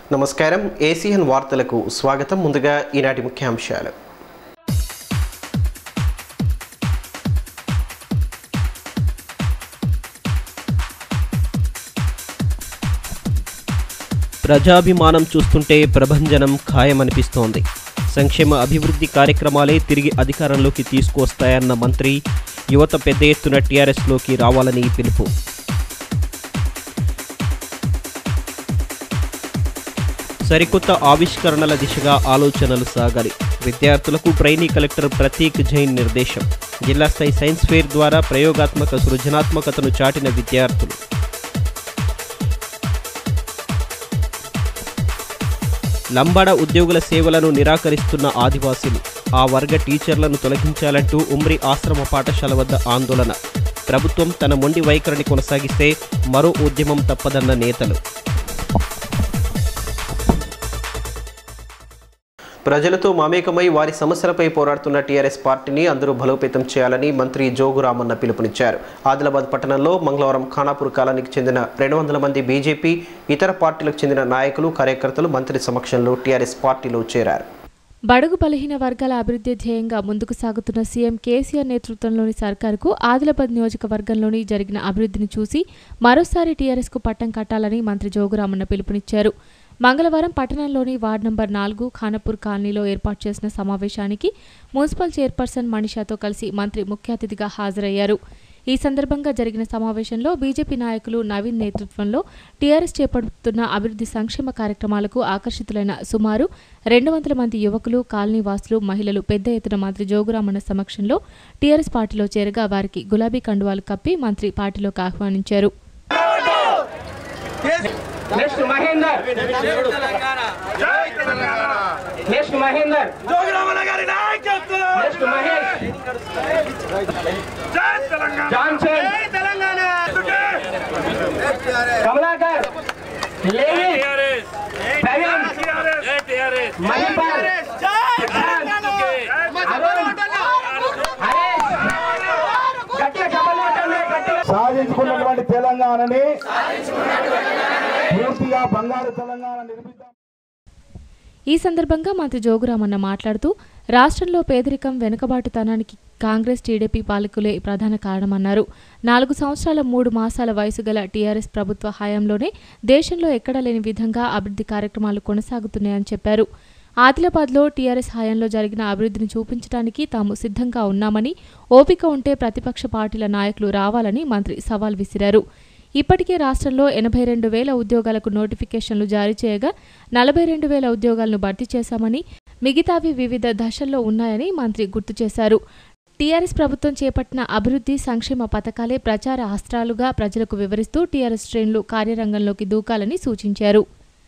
నమస్కారం ఏసీఎన్ వార్తలకు స్వాగతం ముందుగా ఈనాటి ముఖ్యాంశాలు ప్రజాభిమానం చూస్తుంటే ప్రభంజనం ఖాయమనిపిస్తోంది సంక్షేమ అభివృద్ధి కార్యక్రమాలే తిరిగి అధికారంలోకి తీసుకువస్తాయన్న మంత్రి యువత పెద్ద ఎత్తున టీఆర్ఎస్లోకి రావాలని పిలుపు సరికొత్త ఆవిష్కరణల దిశగా ఆలోచనలు సాగాలి విద్యార్థులకు ట్రైనీ కలెక్టర్ ప్రతీక్ జైన్ నిర్దేశం జిల్లా స్థాయి సైన్స్ ఫేర్ ద్వారా ప్రయోగాత్మక సృజనాత్మకతను చాటిన విద్యార్థులు లంబాడ ఉద్యోగుల సేవలను నిరాకరిస్తున్న ఆదివాసీలు ఆ వర్గ టీచర్లను తొలగించాలంటూ ఉమ్రి ఆశ్రమ పాఠశాల వద్ద ఆందోళన ప్రభుత్వం తన మొండి వైఖరిని కొనసాగిస్తే మరో ఉద్యమం తప్పదన్న నేతలు ప్రజలతో మమేకమై వారి సమస్యలపై పోరాడుతున్న టీఆర్ఎస్ పార్టీని అందరూ బలోపేతం చేయాలని మంత్రి జోగు రామన్న పిలుపునిచ్చారు ఆదిలాబాద్ పట్టణంలో మంగళవారం ఖానాపూర్ కాలానికి చెందిన రెండు వందల మంది బీజేపీ ఇతర పార్టీలకు చెందిన నాయకులు కార్యకర్తలు మంత్రి సమక్షంలో టీఆర్ఎస్ పార్టీలో చేరారు బడుగు బలహీన వర్గాల అభివృద్ధి ధ్యేయంగా ముందుకు సాగుతున్న సీఎం కేసీఆర్ నేతృత్వంలోని సర్కారుకు ఆదిలాబాద్ నియోజకవర్గంలోని జరిగిన అభివృద్ధిని చూసి మరోసారి టీఆర్ఎస్కు పట్టం కట్టాలని మంత్రి జోగురామన్న పిలుపునిచ్చారు మంగళవారం పట్టణంలోని వార్డు నంబర్ నాలుగు ఖానపూర్ కాలనీలో ఏర్పాటు చేసిన సమావేశానికి మున్సిపల్ చైర్పర్సన్ మనిషాతో కలిసి మంత్రి ముఖ్య అతిథిగా హాజరయ్యారు ఈ సందర్భంగా జరిగిన సమావేశంలో బీజేపీ నాయకులు నవీన్ నేతృత్వంలో టీఆర్ఎస్ చేపడుతున్న అభివృద్ధి సంక్షేమ కార్యక్రమాలకు ఆకర్షితులైన సుమారు రెండు వందల మంది యువకులు కాలనీ వాసులు మహిళలు పెద్ద ఎత్తున మంత్రి జోగురామన్న సమక్షంలో టీఆర్ఎస్ పార్టీలో చేరగా వారికి గులాబీ కండువాలు కప్పి మంత్రి పార్టీలోకి ఆహ్వానించారు నెక్స్ట్ మహేందర్ నెక్స్ట్ మహేందర్ జోగురామన్న గారి నాయకత్వం next Mahesh Jai Telangana Johnson Jai Telangana Kamalakar Lewis Praveen Mahipal Arun Haresh గట్టిగా చెప్పలు కొట్టండి, గట్టిగా సాధించుకున్నటువంటి తెలంగాణని పూర్తిగా బంగారు తెలంగాణ నిర్మిద్దాం ఈ సందర్భంగా మంత్రి జోగురామన్న మాట్లాడుతూ రాష్ట్రంలో పేదరికం వెనుకబాటుతనానికి కాంగ్రెస్ టీడీపీ పాలకులే ప్రధాన కారణమన్నారు నాలుగు సంవత్సరాల మూడు మాసాల వయసు గల టీఆర్ఎస్ ప్రభుత్వ హయాంలోనే దేశంలో ఎక్కడా లేని విధంగా అభివృద్ధి కార్యక్రమాలు కొనసాగుతున్నాయని చెప్పారు ఆదిలాబాద్లో టీఆర్ఎస్ హయాంలో జరిగిన అభివృద్ధిని చూపించడానికి తాము సిద్ధంగా ఉన్నామని ఓపిక ఉంటే ప్రతిపక్ష పార్టీల నాయకులు రావాలని మంత్రి సవాల్ విసిరారు ఇప్పటికే రాష్ట్రంలో ఎనభై రెండు వేల ఉద్యోగాలకు నోటిఫికేషన్లు జారీ చేయగా నలభై రెండు వేల ఉద్యోగాలను భర్తీ చేశామని మిగతావి వివిధ దశల్లో ఉన్నాయని మంత్రి గుర్తు చేశారు టీఆర్ఎస్ ప్రభుత్వం చేపట్టిన అభివృద్ధి సంక్షేమ పథకాలే ప్రచార అస్త్రాలుగా ప్రజలకు వివరిస్తూ టీఆర్ఎస్ శ్రేణులు కార్యరంగంలోకి దూకాలని సూచించారు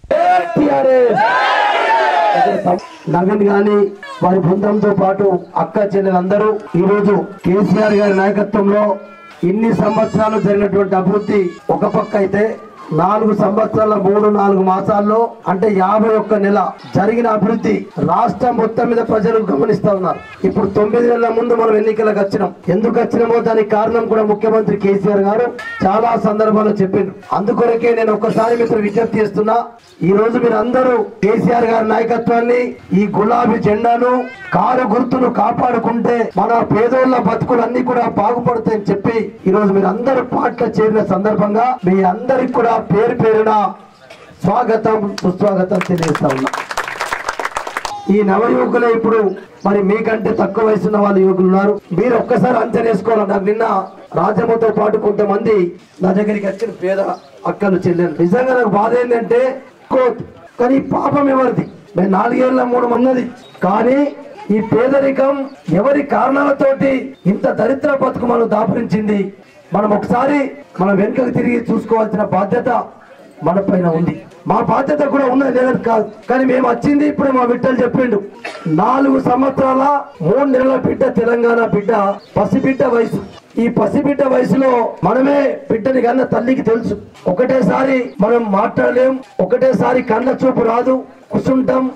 నవీన్ గాని వారి బృందంతో పాటు అక్క చెల్లెలందరూ ఈ రోజు కేసీఆర్ గారి నాయకత్వంలో ఇన్ని సంవత్సరాలు జరిగినటువంటి అభివృద్ధి ఒక పక్క అయితే నాలుగు సంవత్సరాల మూడు నాలుగు మాసాల్లో అంటే యాభై ఒక్క నెల జరిగిన అభివృద్ధి రాష్ట్రం మొత్తం మీద ప్రజలు గమనిస్తా ఉన్నారు ఇప్పుడు తొమ్మిది నెలల ముందు మనం ఎన్నికలకు వచ్చినాం ఎందుకు వచ్చినామో దానికి కారణం కూడా ముఖ్యమంత్రి కేసీఆర్ గారు చాలా సందర్భాల్లో చెప్పిండ్రు అందుకొరకే నేను ఒక్కసారి మీకు విజ్ఞప్తి చేస్తున్నా ఈ రోజు మీరు అందరూ కేసీఆర్ గారి నాయకత్వాన్ని ఈ గులాబీ జెండాను కారు గుర్తును కాపాడుకుంటే మన పేదోళ్ళ బతుకులన్నీ కూడా బాగుపడతాయని చెప్పి ఈ రోజు మీరు అందరూ పాటలు చేరిన సందర్భంగా మీ అందరికి కూడా పేరు పేరున స్వాగతం సుస్వాగతం తెలియజేస్తా ఉన్నా ఈ నవ యువకులే ఇప్పుడు మరి మీకంటే తక్కువ వయసు ఉన్న వాళ్ళు యువకులు ఉన్నారు మీరు ఒక్కసారి అంచనా వేసుకోవాలి నాకు నిన్న రాజమ్మతో పాటు కొంతమంది నా దగ్గరికి వచ్చిన పేద అక్కలు చెల్లెలు నిజంగా నాకు బాధ ఏంటంటే కోత్ కానీ ఈ పాపం ఎవరిది మేము నాలుగేళ్ల మూడు ఉన్నది కానీ ఈ పేదరికం ఎవరి కారణాలతోటి ఇంత దరిద్ర బతుకు మనం దాపురించింది మనం ఒకసారి మనం వెనుకకు తిరిగి చూసుకోవాల్సిన బాధ్యత మన పైన ఉంది మా బాధ్యత కూడా ఉన్నది లేదని కాదు కానీ మేము వచ్చింది ఇప్పుడు మా బిడ్డలు చెప్పిండు నాలుగు సంవత్సరాల మూడు నెలల బిడ్డ తెలంగాణ బిడ్డ పసిబిడ్డ వయసు ఈ పసిబిడ్డ వయసులో మనమే బిడ్డని కన్న తల్లికి తెలుసు ఒకటేసారి మనం మాట్లాడలేం ఒకటేసారి కళ్ళ చూపు రాదు కుసుంటాం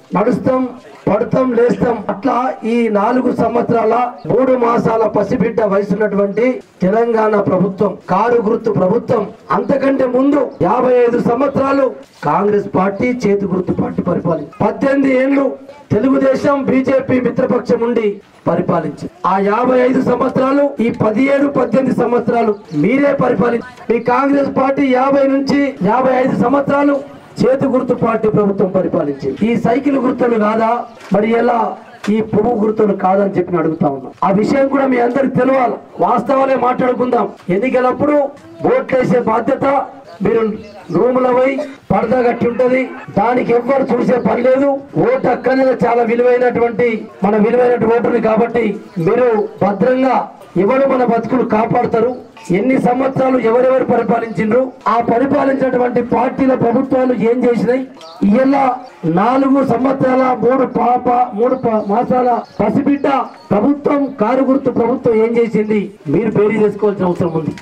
నడుస్తాం పడతాం లేస్తాం అట్లా ఈ నాలుగు సంవత్సరాల మూడు మాసాల పసిబిడ్డ వయసున్నటువంటి తెలంగాణ ప్రభుత్వం కారు గుర్తు ప్రభుత్వం అంతకంటే ముందు యాభై ఐదు సంవత్సరాలు కాంగ్రెస్ పార్టీ చేతి గుర్తు పార్టీ పరిపాలించి పద్దెనిమిది ఏళ్లు తెలుగుదేశం బీజేపీ మిత్రపక్షం ఉండి పరిపాలించి ఆ యాభై ఐదు సంవత్సరాలు ఈ పదిహేడు పద్దెనిమిది సంవత్సరాలు మీరే పరిపాలించి మీ కాంగ్రెస్ పార్టీ యాభై నుంచి యాభై ఐదు సంవత్సరాలు చేతి గుర్తు పార్టీ ప్రభుత్వం పరిపాలించి ఈ సైకిల్ గుర్తులు కాదా మరి ఎలా ఈ పువ్వు గుర్తులు కాదని చెప్పి అడుగుతా ఉన్నాం ఆ విషయం కూడా మీ అందరికి తెలియాలి వాస్తవాలే మాట్లాడుకుందాం ఎన్నికలప్పుడు ఓట్లేసే బాధ్యత మీరు రూముల పోయి పరదా కట్టి ఉంటది దానికి ఎవ్వరు చూసే పని లేదు ఓటు అక్కనే చాలా విలువైనటువంటి మన విలువైన ఓటుని కాబట్టి మీరు భద్రంగా ఎవరు మన బతుకులు కాపాడతారు ఎన్ని సంవత్సరాలు ఎవరెవరు పరిపాలించిండ్రు ఆ పరిపాలించినటువంటి పార్టీల ప్రభుత్వాలు ఏం చేసినాయి ఇలా నాలుగు సంవత్సరాల మూడు పాప మూడు ప- మాసాల పసిబిడ్డ ప్రభుత్వం కారు గుర్తు ప్రభుత్వం ఏం చేసింది మీరు పేరు చేసుకోవాల్సిన అవసరం ఉంది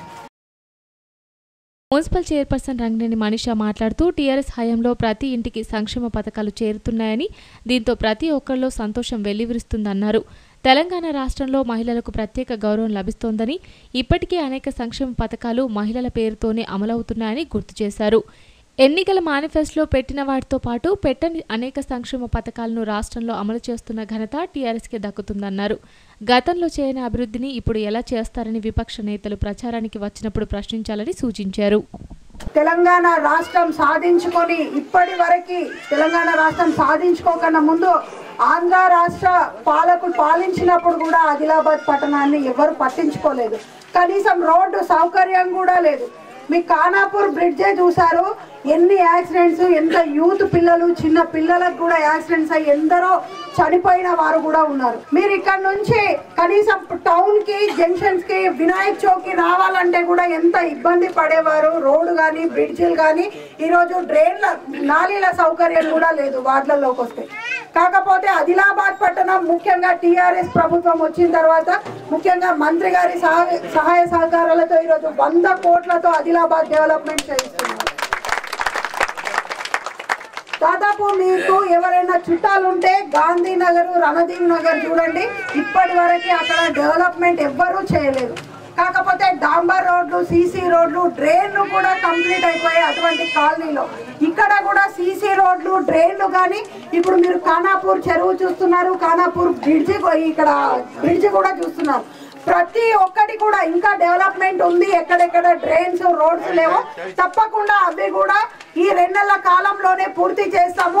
మున్సిపల్ చైర్పర్సన్ రంగనేని మనీషా మాట్లాడుతూ టీఆర్ఎస్ హయాంలో ప్రతి ఇంటికి సంక్షేమ పథకాలు చేరుతున్నాయని దీంతో ప్రతి ఒక్కరిలో సంతోషం వెల్లివిరుస్తుందన్నారు తెలంగాణ రాష్ట్రంలో మహిళలకు ప్రత్యేక గౌరవం లభిస్తోందని ఇప్పటికే అనేక సంక్షేమ పథకాలు మహిళల పేరుతోనే అమలవుతున్నాయని గుర్తు చేశారు ఎన్నికల మేనిఫెస్టోలో పెట్టిన వాటితో పాటు పెట్టని అనేక సంక్షేమ పథకాలను రాష్ట్రంలో అమలు చేస్తున్న ఘనత టీఆర్ఎస్కే దక్కుతుందన్నారు గతంలో చేయని అభివృద్ధిని ఇప్పుడు ఎలా చేస్తారని విపక్ష నేతలు ప్రచారానికి వచ్చినప్పుడు ప్రశ్నించాలని సూచించారు తెలంగాణ రాష్ట్రం సాధించుకొని ఇప్పటి వరకు తెలంగాణ రాష్ట్రం సాధించుకోకన్నా ముందు ఆంధ్ర రాష్ట్ర పాలకులు పాలించినప్పుడు కూడా ఆదిలాబాద్ పట్టణాన్ని ఎవరు పట్టించుకోలేదు కనీసం రోడ్డు సౌకర్యం కూడా లేదు మీ ఖానాపూర్ బ్రిడ్జే చూసారు ఎన్ని యాక్సిడెంట్స్ ఎంత యూత్ పిల్లలు చిన్న పిల్లలకు కూడా యాక్సిడెంట్స్ అయ్యి ఎందరో చనిపోయిన వారు కూడా ఉన్నారు మీరు ఇక్కడ నుంచి కనీసం టౌన్ కి జంక్షన్స్ కి వినాయక్ చౌక్ కి రావాలంటే కూడా ఎంత ఇబ్బంది పడేవారు రోడ్డు కానీ బ్రిడ్జిలు కానీ ఈరోజు డ్రైన్ల నాలీల సౌకర్యం కూడా లేదు వార్డులలోకి వస్తే కాకపోతే ఆదిలాబాద్ పట్టణం ముఖ్యంగా టీఆర్ఎస్ ప్రభుత్వం వచ్చిన తర్వాత ముఖ్యంగా మంత్రి గారి సహాయ సహాయ సహకారాలతో ఈరోజు వంద కోట్లతో ఆదిలాబాద్ డెవలప్మెంట్ చేయిస్తున్నారు దాదాపు మీకు ఎవరైనా చుట్టాలు ఉంటే గాంధీనగర్ రణదీప్ నగర్ చూడండి ఇప్పటి వరకు అక్కడ డెవలప్మెంట్ ఎవ్వరూ చేయలేదు కాకపోతే డాంబర్ రోడ్లు సీసీ రోడ్లు డ్రైన్లు కూడా కంప్లీట్ అయిపోయాయి అటువంటి కాలనీలో ఇక్కడ కూడా సీసీ రోడ్లు డ్రైన్లు కానీ ఇప్పుడు మీరు ఖానాపూర్ చెరువు చూస్తున్నారు ఖానాపూర్ బ్రిడ్జి ఇక్కడ బ్రిడ్జి కూడా చూస్తున్నారు ప్రతి ఒక్కటి కూడా ఇంకా డెవలప్మెంట్ ఉంది ఎక్కడెక్కడ డ్రైన్స్ రోడ్స్ లేవో తప్పకుండా అవి కూడా ఈ రెండు నెలల కాలంలోనే పూర్తి చేస్తాము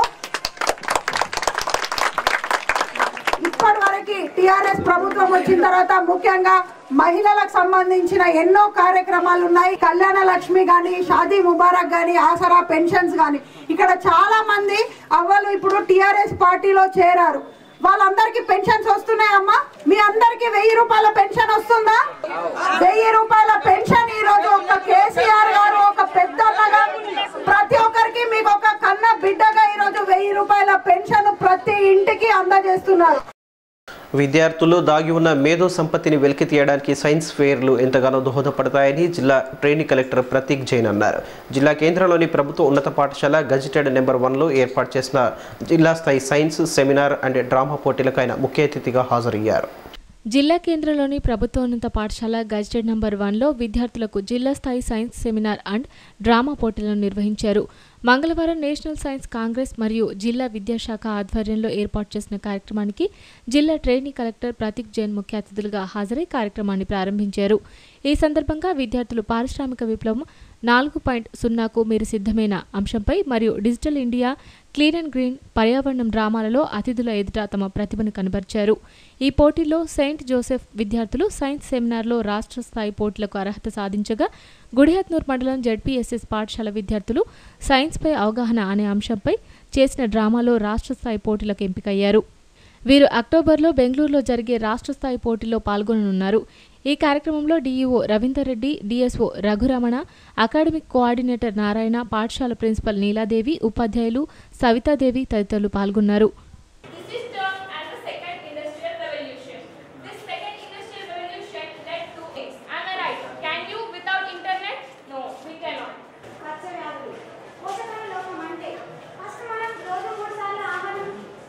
ఇప్పటి వరకు టిఆర్ఎస్ ప్రభుత్వం వచ్చిన తర్వాత ముఖ్యంగా మహిళలకు సంబంధించిన ఎన్నో కార్యక్రమాలు ఉన్నాయి కళ్యాణ లక్ష్మి గాని షాదీ ముబారక్ గాని ఆసరా పెన్షన్స్ గాని ఇక్కడ చాలా మంది అవ్వలు ఇప్పుడు టిఆర్ఎస్ పార్టీలో చేరారు వాళ్ళందరికీ పెన్షన్స్ వస్తున్నాయమ్మా మీ అందరికి వెయ్యి రూపాయల పెన్షన్ వస్తుందా వెయ్యి రూపాయల పెన్షన్ ఈ రోజు ఒక కేసీఆర్ గారు ఒక పెద్ద అన్నగా ప్రతి ఒక్కరికి మీకు ఒక కన్న బిడ్డగా ఈ రోజు వెయ్యి రూపాయల పెన్షన్ ప్రతి ఇంటికి అందజేస్తున్నారు విద్యార్థులు దాగి ఉన్న మేధో సంపత్తిని వెలికి తీయడానికి సైన్స్ ఫెయిర్లు ఎంతగానో దోహదపడతాయని జిల్లా ట్రైనింగ్ కలెక్టర్ ప్రతీక్ జైన్ అన్నారు జిల్లా కేంద్రంలోని ప్రభుత్వ ఉన్నత పాఠశాల గజిటెడ్ నెంబర్ వన్లో ఏర్పాటు చేసిన జిల్లా స్థాయి సైన్స్ సెమినార్ అండ్ డ్రామా పోటీలకు ఆయన ముఖ్య అతిథిగా హాజరయ్యారు జిల్లా కేంద్రంలోని ప్రభుత్వోన్నత పాఠశాల గజిటెడ్ నంబర్ వన్లో విద్యార్థులకు జిల్లా స్థాయి సైన్స్ సెమినార్ అండ్ డ్రామా పోటీలను నిర్వహించారు మంగళవారం నేషనల్ సైన్స్ కాంగ్రెస్ మరియు జిల్లా విద్యాశాఖ ఆధ్వర్యంలో ఏర్పాటు చేసిన కార్యక్రమానికి జిల్లా ట్రైనింగ్ కలెక్టర్ ప్రతీక్ జైన్ ముఖ్య అతిథులుగా హాజరై కార్యక్రమాన్ని ప్రారంభించారు ఈ సందర్భంగా విద్యార్థులు పారిశ్రామిక విప్లవం నాలుగు పాయింట్ సున్నాకు మీరు సిద్ధమైన అంశంపై మరియు digital India clean and green పర్యావరణం డ్రామాలలో అతిథుల ఎదుట తమ ప్రతిభను కనబర్చారు ఈ పోటీలో సెయింట్ జోసెఫ్ విద్యార్థులు సైన్స్ సెమినార్లో రాష్ట్ర స్థాయి పోటీలకు అర్హత సాధించగా గుడిహత్నూర్ మండలం జడ్పీఎస్ఎస్ పాఠశాల విద్యార్థులు సైన్స్పై అవగాహన అనే అంశంపై చేసిన డ్రామాలో రాష్ట్ర స్థాయి పోటీలకు ఎంపికయ్యారు వీరు అక్టోబర్లో బెంగళూరులో జరిగే రాష్ట్ర స్థాయి పోటీలో పాల్గొననున్నారు ఈ కార్యక్రమంలో DEO Ravinder Reddy DSO Raghuramana academic coordinator Narayana పాఠశాల ప్రిన్సిపల్ నీలాదేవి ఉపాధ్యాయులు సవితాదేవి తదితరులు పాల్గొన్నారు This is termed as the second industrial revolution. This second industrial revolution led to things. Am I right? Can you without internet? No, we cannot. పచ్చవ్యాధులు పోషకాల లోపం అంటే ఫస్ట్ మనం రోజు మూడు సార్లు ఆహారం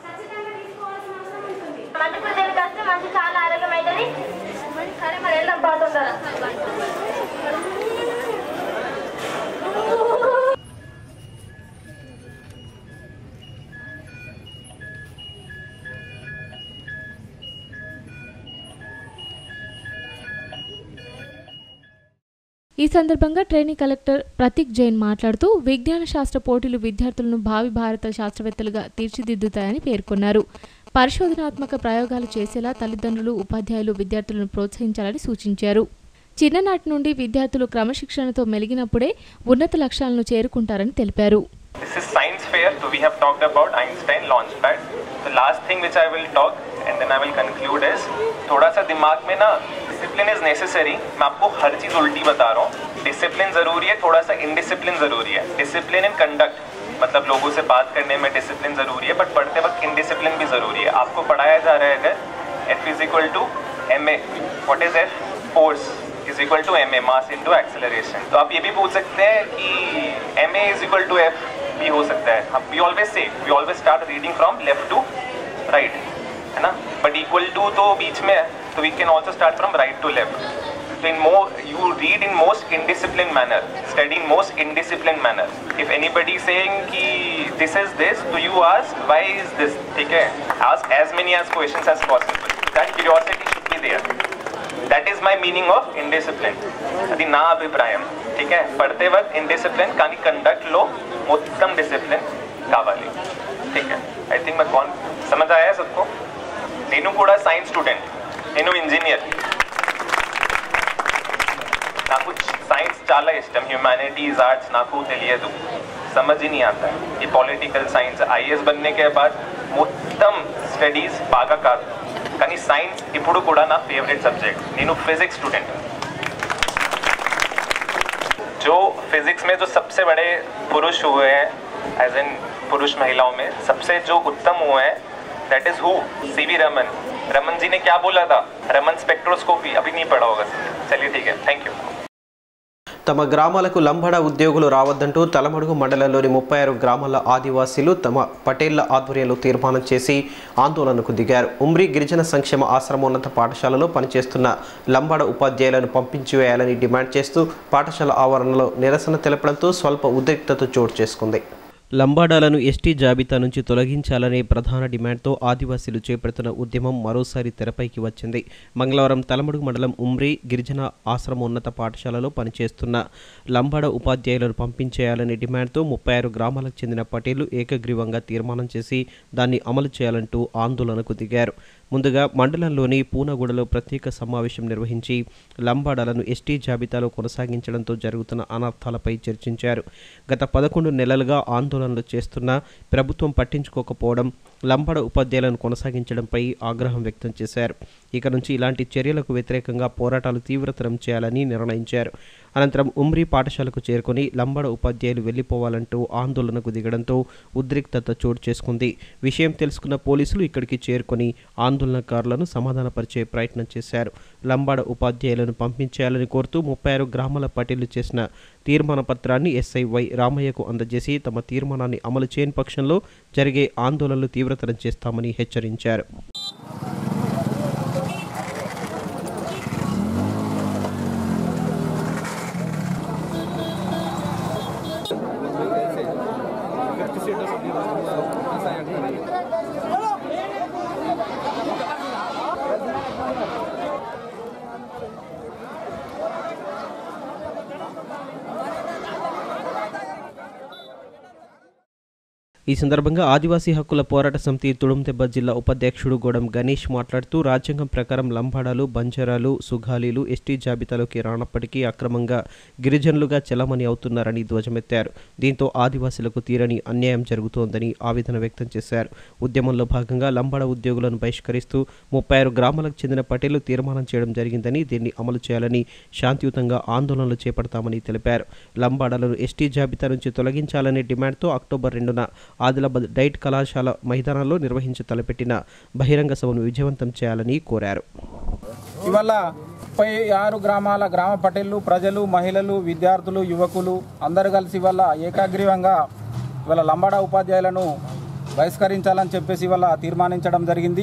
మంచి చాలా ఆరోగ్యం అవుతుంది సరే మరి వెళ్దాం పాతుంటారా ఈ సందర్భంగా ట్రైనింగ్ కలెక్టర్ ప్రతీక్ జైన్ మాట్లాడుతూ విజ్ఞాన శాస్త్ర పోటీలు విద్యార్థులను భావి భారత శాస్త్రవేత్తలుగా తీర్చిదిద్దుతాయని పేర్కొన్నారు పరిశోధనాత్మక ప్రయోగాలు చేసేలా తల్లిదండ్రులు ఉపాధ్యాయులు విద్యార్థులను ప్రోత్సహించాలని సూచించారు చిన్ననాటి నుండి విద్యార్థులు క్రమశిక్షణతో మెలిగినప్పుడే ఉన్నత లక్ష్యాలను చేరుకుంటారని తెలిపారు This is science fair, so we have talked about Einstein launchpad. The last thing which I will talk and then I will conclude is थोड़ा सा दिमाग में ना डिसिप्लिन इज नेसेसरी मैं आपको हर चीज उल्टी बता रहा हूँ डिसिप्लिन जरूरी है थोड़ा सा इनडिसिप्लिन जरूरी है डिसिप्लिन इन कंडक्ट मतलब लोगों से बात करने में डिसिप्लिन जरूरी है बट पढ़ते वक्त इनडिसिप्लिन भी जरूरी है आपको पढ़ाया जा रहा है अगर F is equal to M A what is F force is equal to M A mass into acceleration तो आप ये भी पूछ सकते हैं कि M A is equal to F भी हो सकता है हम वी ऑलवेज से we always start reading from left to right है ना बट इक्वल टू तो बीच में है तो we can also start from right to left So in more, you read in most indisciplined manner, study in most indisciplined manner. If anybody saying कि this is this, so you ask why is this, ठीक है? Ask as many as questions as possible. That curiosity should be there. That is my meaning of indiscipline అది నా అభిప్రాయం ठीक है పడితే వक्त indiscipline కానీ కండక్ట్లో మొత్తం డిసిప్లిన్ కావాలి ठीक है ఐ థింక్ मैं कौन समझ आया है सबको నేను కూడా సైన్స్ స్టూడెంట్ నేను ఇంజనీర్ నాకు సైన్స్ చాలా ఇష్టం హ్యూमैनिटीज आर्ट्स నాకు తెలియదు समझ ही नहीं आता है ये पॉलिटिकल साइंस ఐఏఎస్ बनने के बाद మొత్తం స్టడీస్ బాగా కాదు కానీ సైన్స్ ఇప్పుడు కూడా నా ఫేవరెట్ సబ్జెక్ట్ నేను ఫిజిక్స్ స్టూడెంట్ जो फिजिक्स में जो सबसे बड़े पुरुष हुए हैं एज इन पुरुष महिलाओं में सबसे जो उत्तम हुए हैं that is who C V Raman Raman ji ने क्या बोला था रमन स्पेक्ट्रोस्कोपी अभी नहीं पढ़ा होगा चलिए ठीक है थैंक यू తమ గ్రామాలకు లంబడ ఉద్యోగులు రావద్దంటూ తలమడుగు మండలంలోని ముప్పై ఆరు గ్రామాల ఆదివాసీలు తమ పటేళ్ల ఆధ్వర్యంలో తీర్మానం చేసి ఆందోళనకు దిగారు ఉమ్రి గిరిజన సంక్షేమ ఆశ్రమోన్నత పాఠశాలలో పనిచేస్తున్న లంబాడ ఉపాధ్యాయులను పంపించివేయాలని డిమాండ్ చేస్తూ పాఠశాల ఆవరణలో నిరసన తెలపడంతో స్వల్ప ఉద్రిక్తత చోటు చేసుకుంది లంబాడాలను ఎస్టీ జాబితా నుంచి తొలగించాలనే ప్రధాన డిమాండ్తో ఆదివాసీలు చేపడుతున్న ఉద్యమం మరోసారి తెరపైకి వచ్చింది మంగళవారం తలమడుగు మండలం ఉమ్రి గిరిజన ఆశ్రమోన్నత పాఠశాలలో పనిచేస్తున్న లంబాడ ఉపాధ్యాయులను పంపించేయాలనే డిమాండ్తో ముప్పై ఆరు గ్రామాలకు చెందిన పటేళ్లు ఏకగ్రీవంగా తీర్మానం చేసి దాన్ని అమలు చేయాలంటూ ఆందోళనకు దిగారు ముందుగా మండలంలోని పూనగూడలో ప్రత్యేక సమావేశం నిర్వహించి లంబాడాలను ఎస్టీ జాబితాలో కొనసాగించడంతో జరుగుతున్న అనర్థాలపై చర్చించారు గత పదకొండు నెలలుగా ఆందోళనలు చేస్తున్న ప్రభుత్వం పట్టించుకోకపోవడం లంబాడ ఉపాధ్యాయులను కొనసాగించడంపై ఆగ్రహం వ్యక్తం చేశారు ఇక నుంచి ఇలాంటి చర్యలకు వ్యతిరేకంగా పోరాటాలు తీవ్రతరం చేయాలని నిర్ణయించారు అనంతరం ఉమ్రి పాఠశాలకు చేరుకొని లంబాడ ఉపాధ్యాయులు వెళ్లిపోవాలంటూ ఆందోళనకు దిగడంతో ఉద్రిక్తత చోటు చేసుకుంది విషయం తెలుసుకున్న పోలీసులు ఇక్కడికి చేరుకొని ఆందోళనకారులను సమాధానపరిచే ప్రయత్నం చేశారు లంబాడ ఉపాధ్యాయులను పంపించేయాలని కోరుతూ ముప్పై ఆరు గ్రామాల పటేళ్లు చేసిన తీర్మాన పత్రాన్ని ఎస్ఐ వై రామయ్యకు అందజేసి తమ తీర్మానాన్ని అమలు చేయని పక్షంలో జరిగే ఆందోళనలు తీవ్రతరం చేస్తామని హెచ్చరించారు ఈ సందర్భంగా ఆదివాసీ హక్కుల పోరాట సమితి తుడుందెబ్బ జిల్లా ఉపాధ్యక్షుడు గోడం గణేష్ మాట్లాడుతూ రాజ్యాంగం ప్రకారం లంబాడాలు బంజారాలు సుగాలీలు ఎస్టీ జాబితాలోకి రానప్పటికీ అక్రమంగా గిరిజనులుగా చెలమని అవుతున్నారని ధ్వజమెత్తారు దీంతో ఆదివాసీలకు తీరని అన్యాయం జరుగుతోందని ఆవేదన వ్యక్తం చేశారు ఉద్యమంలో భాగంగా లంబాడ ఉద్యోగులను బహిష్కరిస్తూ ముప్పై ఆరు గ్రామాలకు చెందిన పటేళ్లు తీర్మానం చేయడం జరిగిందని దీన్ని అమలు చేయాలని శాంతియుతంగా ఆందోళనలు చేపడతామని తెలిపారు లంబాడాలను ఎస్టీ జాబితా నుంచి తొలగించాలనే డిమాండ్తో అక్టోబర్ రెండున ఆదిలాబాద్ డైట్ కళాశాల మైదానంలో నిర్వహించి తలపెట్టిన బహిరంగ సభను విజయవంతం చేయాలని కోరారు ఇవాళ ముప్పై ఆరు గ్రామాల గ్రామ పటేళ్ళు ప్రజలు మహిళలు విద్యార్థులు యువకులు అందరు కలిసి ఇవాళ ఏకాగ్రీవంగా ఇవాళ లంబాడా ఉపాధ్యాయులను బహిష్కరించాలని చెప్పేసి ఇవాళ తీర్మానించడం జరిగింది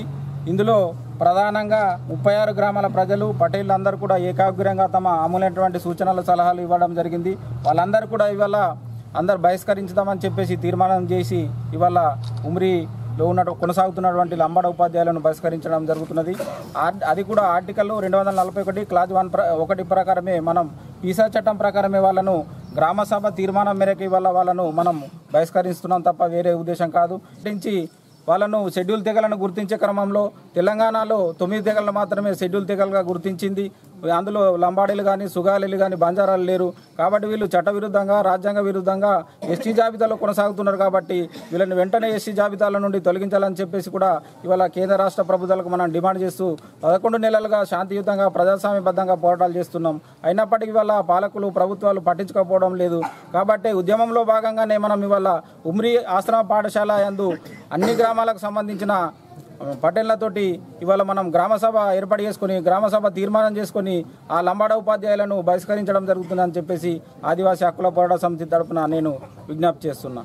ఇందులో ప్రధానంగా ముప్పై ఆరు గ్రామాల ప్రజలు పటేళ్ళందరూ కూడా ఏకాగ్రంగా తమ అమూలైనటువంటి సూచనలు సలహాలు ఇవ్వడం జరిగింది వాళ్ళందరూ కూడా ఇవాళ అందరు బహిష్కరించుదామని చెప్పేసి తీర్మానం చేసి ఇవాళ ఉమ్రిలో ఉన్న కొనసాగుతున్నటువంటి లంబాడ ఉపాధ్యాయులను బహిష్కరించడం జరుగుతున్నది ఆర్- అది కూడా ఆర్టికల్ రెండు వందల నలభై ఒకటి క్లాజ్ వన్ ప్ర ఒకటి ప్రకారమే మనం పీసా చట్టం ప్రకారమే వాళ్ళను గ్రామ సభ తీర్మానం మేరకు ఇవాళ వాళ్ళను మనం బహిష్కరిస్తున్నాం తప్ప వేరే ఉద్దేశం కాదు నుంచి వాళ్ళను షెడ్యూల్ తెగలను గుర్తించే క్రమంలో తెలంగాణలో తొమ్మిది తెగలను మాత్రమే షెడ్యూల్ తెగలుగా గుర్తించింది అందులో లంబాడీలు కానీ సుగాలీలు కానీ బంజారాలు లేరు కాబట్టి వీళ్ళు చట్టవిరుద్ధంగా రాజ్యాంగ విరుద్ధంగా ఎస్టీ జాబితాలో కొనసాగుతున్నారు కాబట్టి వీళ్ళని వెంటనే ఎస్టీ జాబితాల నుండి తొలగించాలని చెప్పేసి కూడా ఇవాళ కేంద్ర రాష్ట్ర ప్రభుత్వాలకు మనం డిమాండ్ చేస్తూ పదకొండు నెలలుగా శాంతియుతంగా ప్రజాస్వామ్యబద్ధంగా పోరాటాలు చేస్తున్నాం అయినప్పటికీ ఇవాళ పాలకులు ప్రభుత్వాలు పట్టించుకోకపోవడం లేదు కాబట్టి ఉద్యమంలో భాగంగానే మనం ఇవాళ ఉమ్రి ఆశ్రమ పాఠశాల యందు అన్ని గ్రామాలకు సంబంధించిన ఆ, పటేళ్లతోటి ఇవాళ మనం గ్రామ సభ ఏర్పాటు చేసుకొని గ్రామ సభ తీర్మానం చేసుకొని ఆ లంబాడ ఉపాధ్యాయులను బహిష్కరించడం జరుగుతుందని చెప్పేసి ఆదివాసీ హక్కుల పోరాట సమితి తరపున నేను విజ్ఞప్తి చేస్తున్నా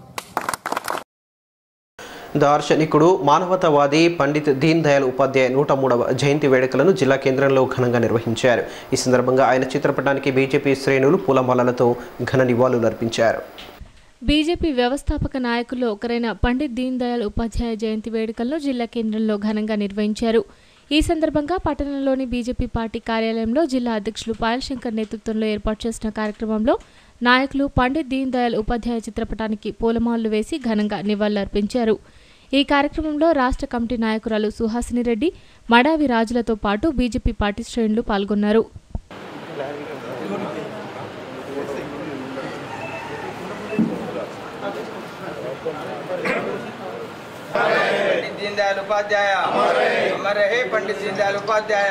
దార్శనికుడు మానవతావాది పండిత్ దీన్ దయాళ్ ఉపాధ్యాయ నూట మూడవ జయంతి వేడుకలను జిల్లా కేంద్రంలో ఘనంగా నిర్వహించారు ఈ సందర్భంగా ఆయన చిత్రపటానికి బీజేపీ శ్రేణులు పూలమాలలతో ఘన నివాళులర్పించారు బీజేపీ వ్యవస్థాపక నాయకుల్లో ఒకరైన పండిత్ దీన్ దయాళ్ ఉపాధ్యాయ జయంతి వేడుకలను జిల్లా కేంద్రంలో ఘనంగా నిర్వహించారు ఈ సందర్భంగా పట్టణంలోని బీజేపీ పార్టీ కార్యాలయంలో జిల్లా అధ్యక్షులు పాయల్ శంకర్ నేతృత్వంలో ఏర్పాటు చేసిన కార్యక్రమంలో నాయకులు పండిత్ దీన్ దయాళ్ ఉపాధ్యాయ చిత్రపటానికి పూలమాలలు వేసి ఘనంగా నివాళులర్పించారు ఈ కార్యక్రమంలో రాష్ట్ర కమిటీ నాయకురాలు సుహాసిని రెడ్డి మడావి రాజులతో పాటు బీజేపీ పార్టీ శ్రేణులు పాల్గొన్నారు पंडित दीनदयाल उपाध्याय अमर रहे पंडित दीनदयाल उपाध्याय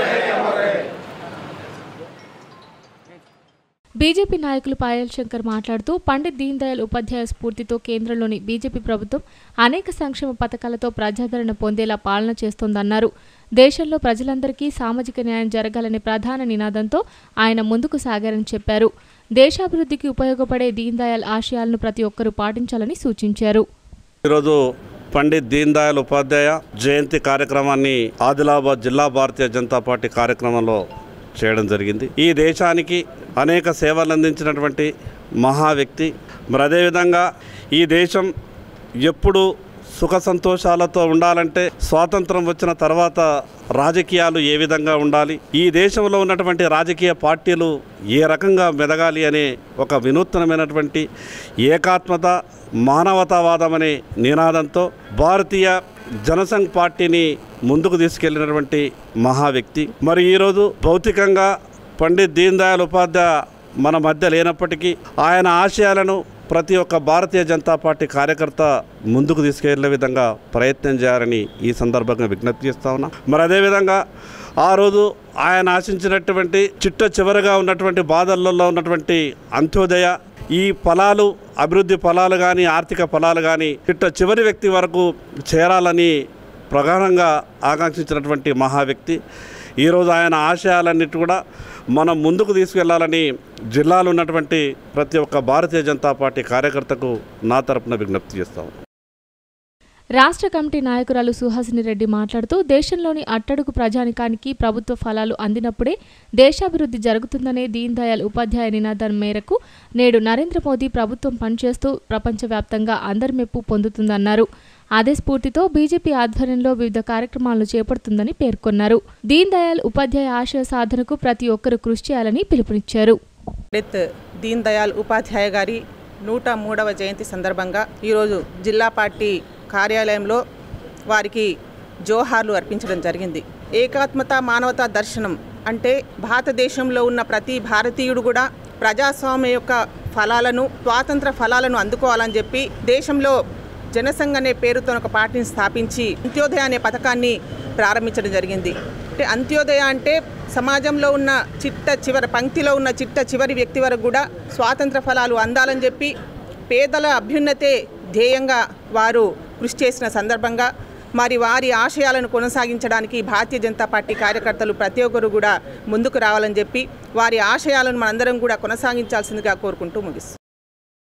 బీజేపీ నాయకులు పాయల్ శంకర్ మాట్లాడుతూ పండిత్ దీన్ దయాళ్ ఉపాధ్యాయ స్ఫూర్తితో కేంద్రంలోని బీజేపీ ప్రభుత్వం అనేక సంక్షేమ పథకాలతో ప్రజాదరణ పొందేలా పాలన చేస్తోందన్నారు దేశంలో ప్రజలందరికీ సామాజిక న్యాయం జరగాలనే ప్రధాన నినాదంతో ఆయన ముందుకు సాగారని చెప్పారు దేశాభివృద్ధికి ఉపయోగపడే దీన్ దయాళ్ ఆశయాలను ప్రతి ఒక్కరూ పాటించాలని సూచించారు ఈరోజు పండిత్ దీన్ దయాళ్ ఉపాధ్యాయ జయంతి కార్యక్రమాన్ని ఆదిలాబాద్ జిల్లా భారతీయ జనతా పార్టీ కార్యక్రమంలో చేయడం జరిగింది ఈ దేశానికి అనేక సేవలు అందించినటువంటి మహా వ్యక్తి మరి అదేవిధంగా ఈ దేశం ఎప్పుడు సుఖ సంతోషాలతో ఉండాలంటే స్వాతంత్రం వచ్చిన తర్వాత రాజకీయాలు ఏ విధంగా ఉండాలి ఈ దేశంలో ఉన్నటువంటి రాజకీయ పార్టీలు ఏ రకంగా మెదగాలి అనే ఒక వినూత్నమైనటువంటి ఏకాత్మత మానవతావాదం అనే నినాదంతో భారతీయ జనసంఘ్ పార్టీని ముందుకు తీసుకెళ్లినటువంటి మహా వ్యక్తి మరి ఈరోజు భౌతికంగా పండిత్ దీన్ దయాళ్ ఉపాధ్యాయ మన మధ్య లేనప్పటికీ ఆయన ఆశయాలను ప్రతి ఒక్క భారతీయ జనతా పార్టీ కార్యకర్త ముందుకు తీసుకెళ్లే విధంగా ప్రయత్నం చేయాలని ఈ సందర్భంగా విజ్ఞప్తి చేస్తా ఉన్నా మరి అదేవిధంగా ఆ రోజు ఆయన ఆశించినటువంటి చిట్ట చివరగా ఉన్నటువంటి బాధల్లో ఉన్నటువంటి అంత్యోదయ ఈ ఫలాలు అభివృద్ధి ఫలాలు కానీ ఆర్థిక ఫలాలు కానీ చిట్ట చివరి వ్యక్తి వరకు చేరాలని ప్రగాఢంగా ఆకాంక్షించినటువంటి మహా వ్యక్తి ఈరోజు ఆయన ఆశయాలన్నిటి కూడా మనం ముందుకు తీసుకెళ్లాలని జిల్లాలో ఉన్నటువంటి ప్రతి ఒక్క భారతీయ జనతా పార్టీ కార్యకర్తకు నా తరపున విజ్ఞప్తి చేస్తాం రాష్ట్ర కమిటీ నాయకురాలు సుహాసిని రెడ్డి మాట్లాడుతూ దేశంలోని అట్టడుగు ప్రజానికానికి ప్రభుత్వ ఫలాలు అందినప్పుడే దేశాభివృద్ధి జరుగుతుందనే దీన్ దయాళ్ ఉపాధ్యాయ నినాదం మేరకు నేడు నరేంద్ర మోదీ ప్రభుత్వం పనిచేస్తూ ప్రపంచవ్యాప్తంగా అందరి మెప్పు పొందుతుందన్నారు అదే స్ఫూర్తితో బీజేపీ ఆధ్వర్యంలో వివిధ కార్యక్రమాలను చేపడుతుందని పేర్కొన్నారు దీన్ దయాళ్ ఉపాధ్యాయ ఆశయ సాధనకు ప్రతి ఒక్కరూ కృషి చేయాలని పిలుపునిచ్చారు పండిత్ దీన్ దయాళ్ ఉపాధ్యాయ గారి నూట మూడవ జయంతి సందర్భంగా ఈరోజు జిల్లా పార్టీ కార్యాలయంలో వారికి జోహార్లు అర్పించడం జరిగింది ఏకాత్మత మానవతా దర్శనం అంటే భారతదేశంలో ఉన్న ప్రతి భారతీయుడు కూడా ప్రజాస్వామ్య యొక్క ఫలాలను స్వాతంత్ర ఫలాలను అందుకోవాలని చెప్పి దేశంలో జనసంఘ్ అనే పేరుతో ఒక పార్టీని స్థాపించి అంత్యోదయ అనే పథకాన్ని ప్రారంభించడం జరిగింది అంటే అంత్యోదయ అంటే సమాజంలో ఉన్న చిట్ట చివరి పంక్తిలో ఉన్న చిట్ట చివరి వ్యక్తి వరకు కూడా స్వాతంత్ర ఫలాలు అందాలని చెప్పి పేదల అభ్యున్నతే ధ్యేయంగా వారు కృషి చేసిన సందర్భంగా మరి వారి ఆశయాలను కొనసాగించడానికి భారతీయ జనతా పార్టీ కార్యకర్తలు ప్రతి ఒక్కరు కూడా ముందుకు రావాలని చెప్పి వారి ఆశయాలను మనందరం కూడా కొనసాగించాల్సిందిగా కోరుకుంటూ ముగిస్తాం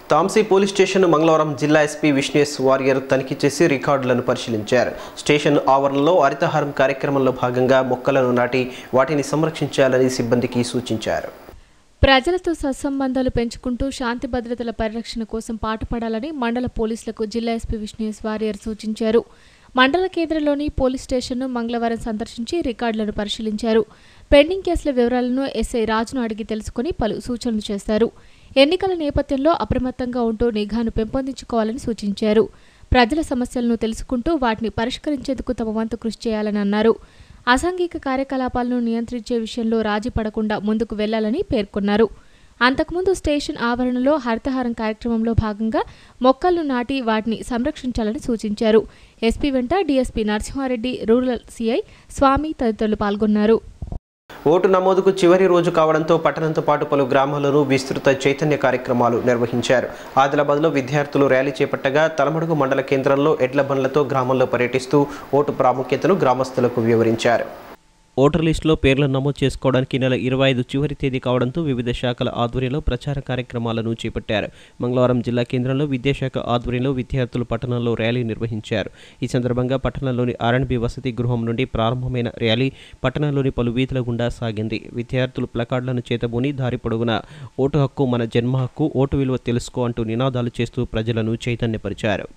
తాంసీ పోలీస్ స్టేషన్ మంగళవారం జిల్లా ఎస్పీ విష్ణుఎస్ వారియర్ తనిఖీ చేసి రికార్డులను పరిశీలించారు స్టేషన్ ఆవరణలో హరితహారం కార్యక్రమంలో భాగంగా మొక్కలను నాటి వాటిని సంరక్షించాలని సిబ్బందికి సూచించారు ప్రజలతో సత్సంబంధాలు పెంచుకుంటూ శాంతి భద్రతల పరిరక్షణ కోసం పాటుపడాలని మండల పోలీసులకు జిల్లా ఎస్పీ విష్ణుఎస్ వారియర్ సూచించారు మండల కేంద్రంలోని పోలీస్ స్టేషన్ను మంగళవారం సందర్శించి రికార్డులను పరిశీలించారు పెండింగ్ కేసుల వివరాలను ఎస్ఐ రాజును అడిగి తెలుసుకుని పలు సూచనలు చేశారు ఎన్నికల నేపథ్యంలో అప్రమత్తంగా ఉంటూ నిఘాను పెంపొందించుకోవాలని సూచించారు ప్రజల సమస్యలను తెలుసుకుంటూ వాటిని పరిష్కరించేందుకు తమ వంతు కృషి చేయాలని అన్నారు అసాంఘిక కార్యకలాపాలను నియంత్రించే విషయంలో రాజీ పడకుండా ముందుకు వెళ్లాలని పేర్కొన్నారు అంతకుముందు స్టేషన్ ఆవరణలో హరితహారం కార్యక్రమంలో భాగంగా మొక్కలను నాటి వాటిని సంరక్షించాలని సూచించారు ఎస్పీ వెంట DSP Narasimha Reddy rural CI Swamy తదితరులు పాల్గొన్నారు ఓటు నమోదుకు చివరి రోజు కావడంతో పట్టణంతో పాటు పలు గ్రామాల్లోనూ విస్తృత చైతన్య కార్యక్రమాలు నిర్వహించారు ఆదిలాబాద్లో విద్యార్థులు ర్యాలీ చేపట్టగా తలమడుగు మండల కేంద్రంలో ఎడ్ల బండ్లతో గ్రామంలో పర్యటిస్తూ ఓటు ప్రాముఖ్యతను గ్రామస్తులకు వివరించారు ఓటర్ లిస్టులో పేర్లను నమోదు చేసుకోవడానికి నెల ఇరవై ఐదు చివరి తేదీ కావడంతో వివిధ శాఖల ఆధ్వర్యంలో ప్రచార కార్యక్రమాలను చేపట్టారు మంగళవారం జిల్లా కేంద్రంలో విద్యాశాఖ ఆధ్వర్యంలో విద్యార్థులు పట్టణంలో ర్యాలీ నిర్వహించారు ఈ సందర్భంగా పట్టణంలోని ఆర్ఎండ్బి వసతి గృహం నుండి ప్రారంభమైన ర్యాలీ పట్టణంలోని పలు వీధుల గుండా సాగింది విద్యార్థులు ప్లకార్డులను చేతబూని దారి పొడవునా ఓటు హక్కు మన జన్మ హక్కు ఓటు విలువ తెలుసుకో అంటూ నినాదాలు చేస్తూ ప్రజలను చైతన్యపరిచారు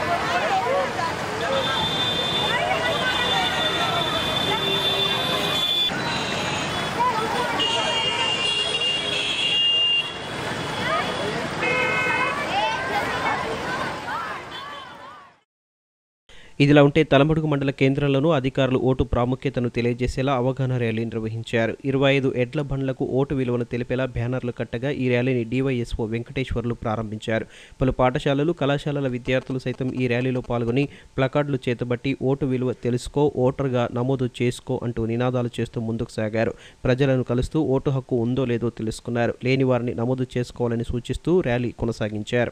ఇదిలా ఉంటే తలమడుగు మండల కేంద్రంలోనూ అధికారులు ఓటు ప్రాముఖ్యతను తెలియజేసేలా అవగాహన ర్యాలీ నిర్వహించారు ఇరవై ఐదు ఎడ్ల బండ్లకు ఓటు విలువను తెలిపేలా బ్యానర్లు కట్టగా ఈ ర్యాలీని డీవైఎస్ఓ వెంకటేశ్వర్లు ప్రారంభించారు పలు పాఠశాలలు కళాశాలల విద్యార్థులు సైతం ఈ ర్యాలీలో పాల్గొని ప్లకార్డులు చేతబట్టి ఓటు విలువ తెలుసుకో ఓటర్గా నమోదు చేసుకో అంటూ నినాదాలు చేస్తూ ముందుకు సాగారు ప్రజలను కలుస్తూ ఓటు హక్కు ఉందో లేదో తెలుసుకున్నారు లేని వారిని నమోదు చేసుకోవాలని సూచిస్తూ ర్యాలీ కొనసాగించారు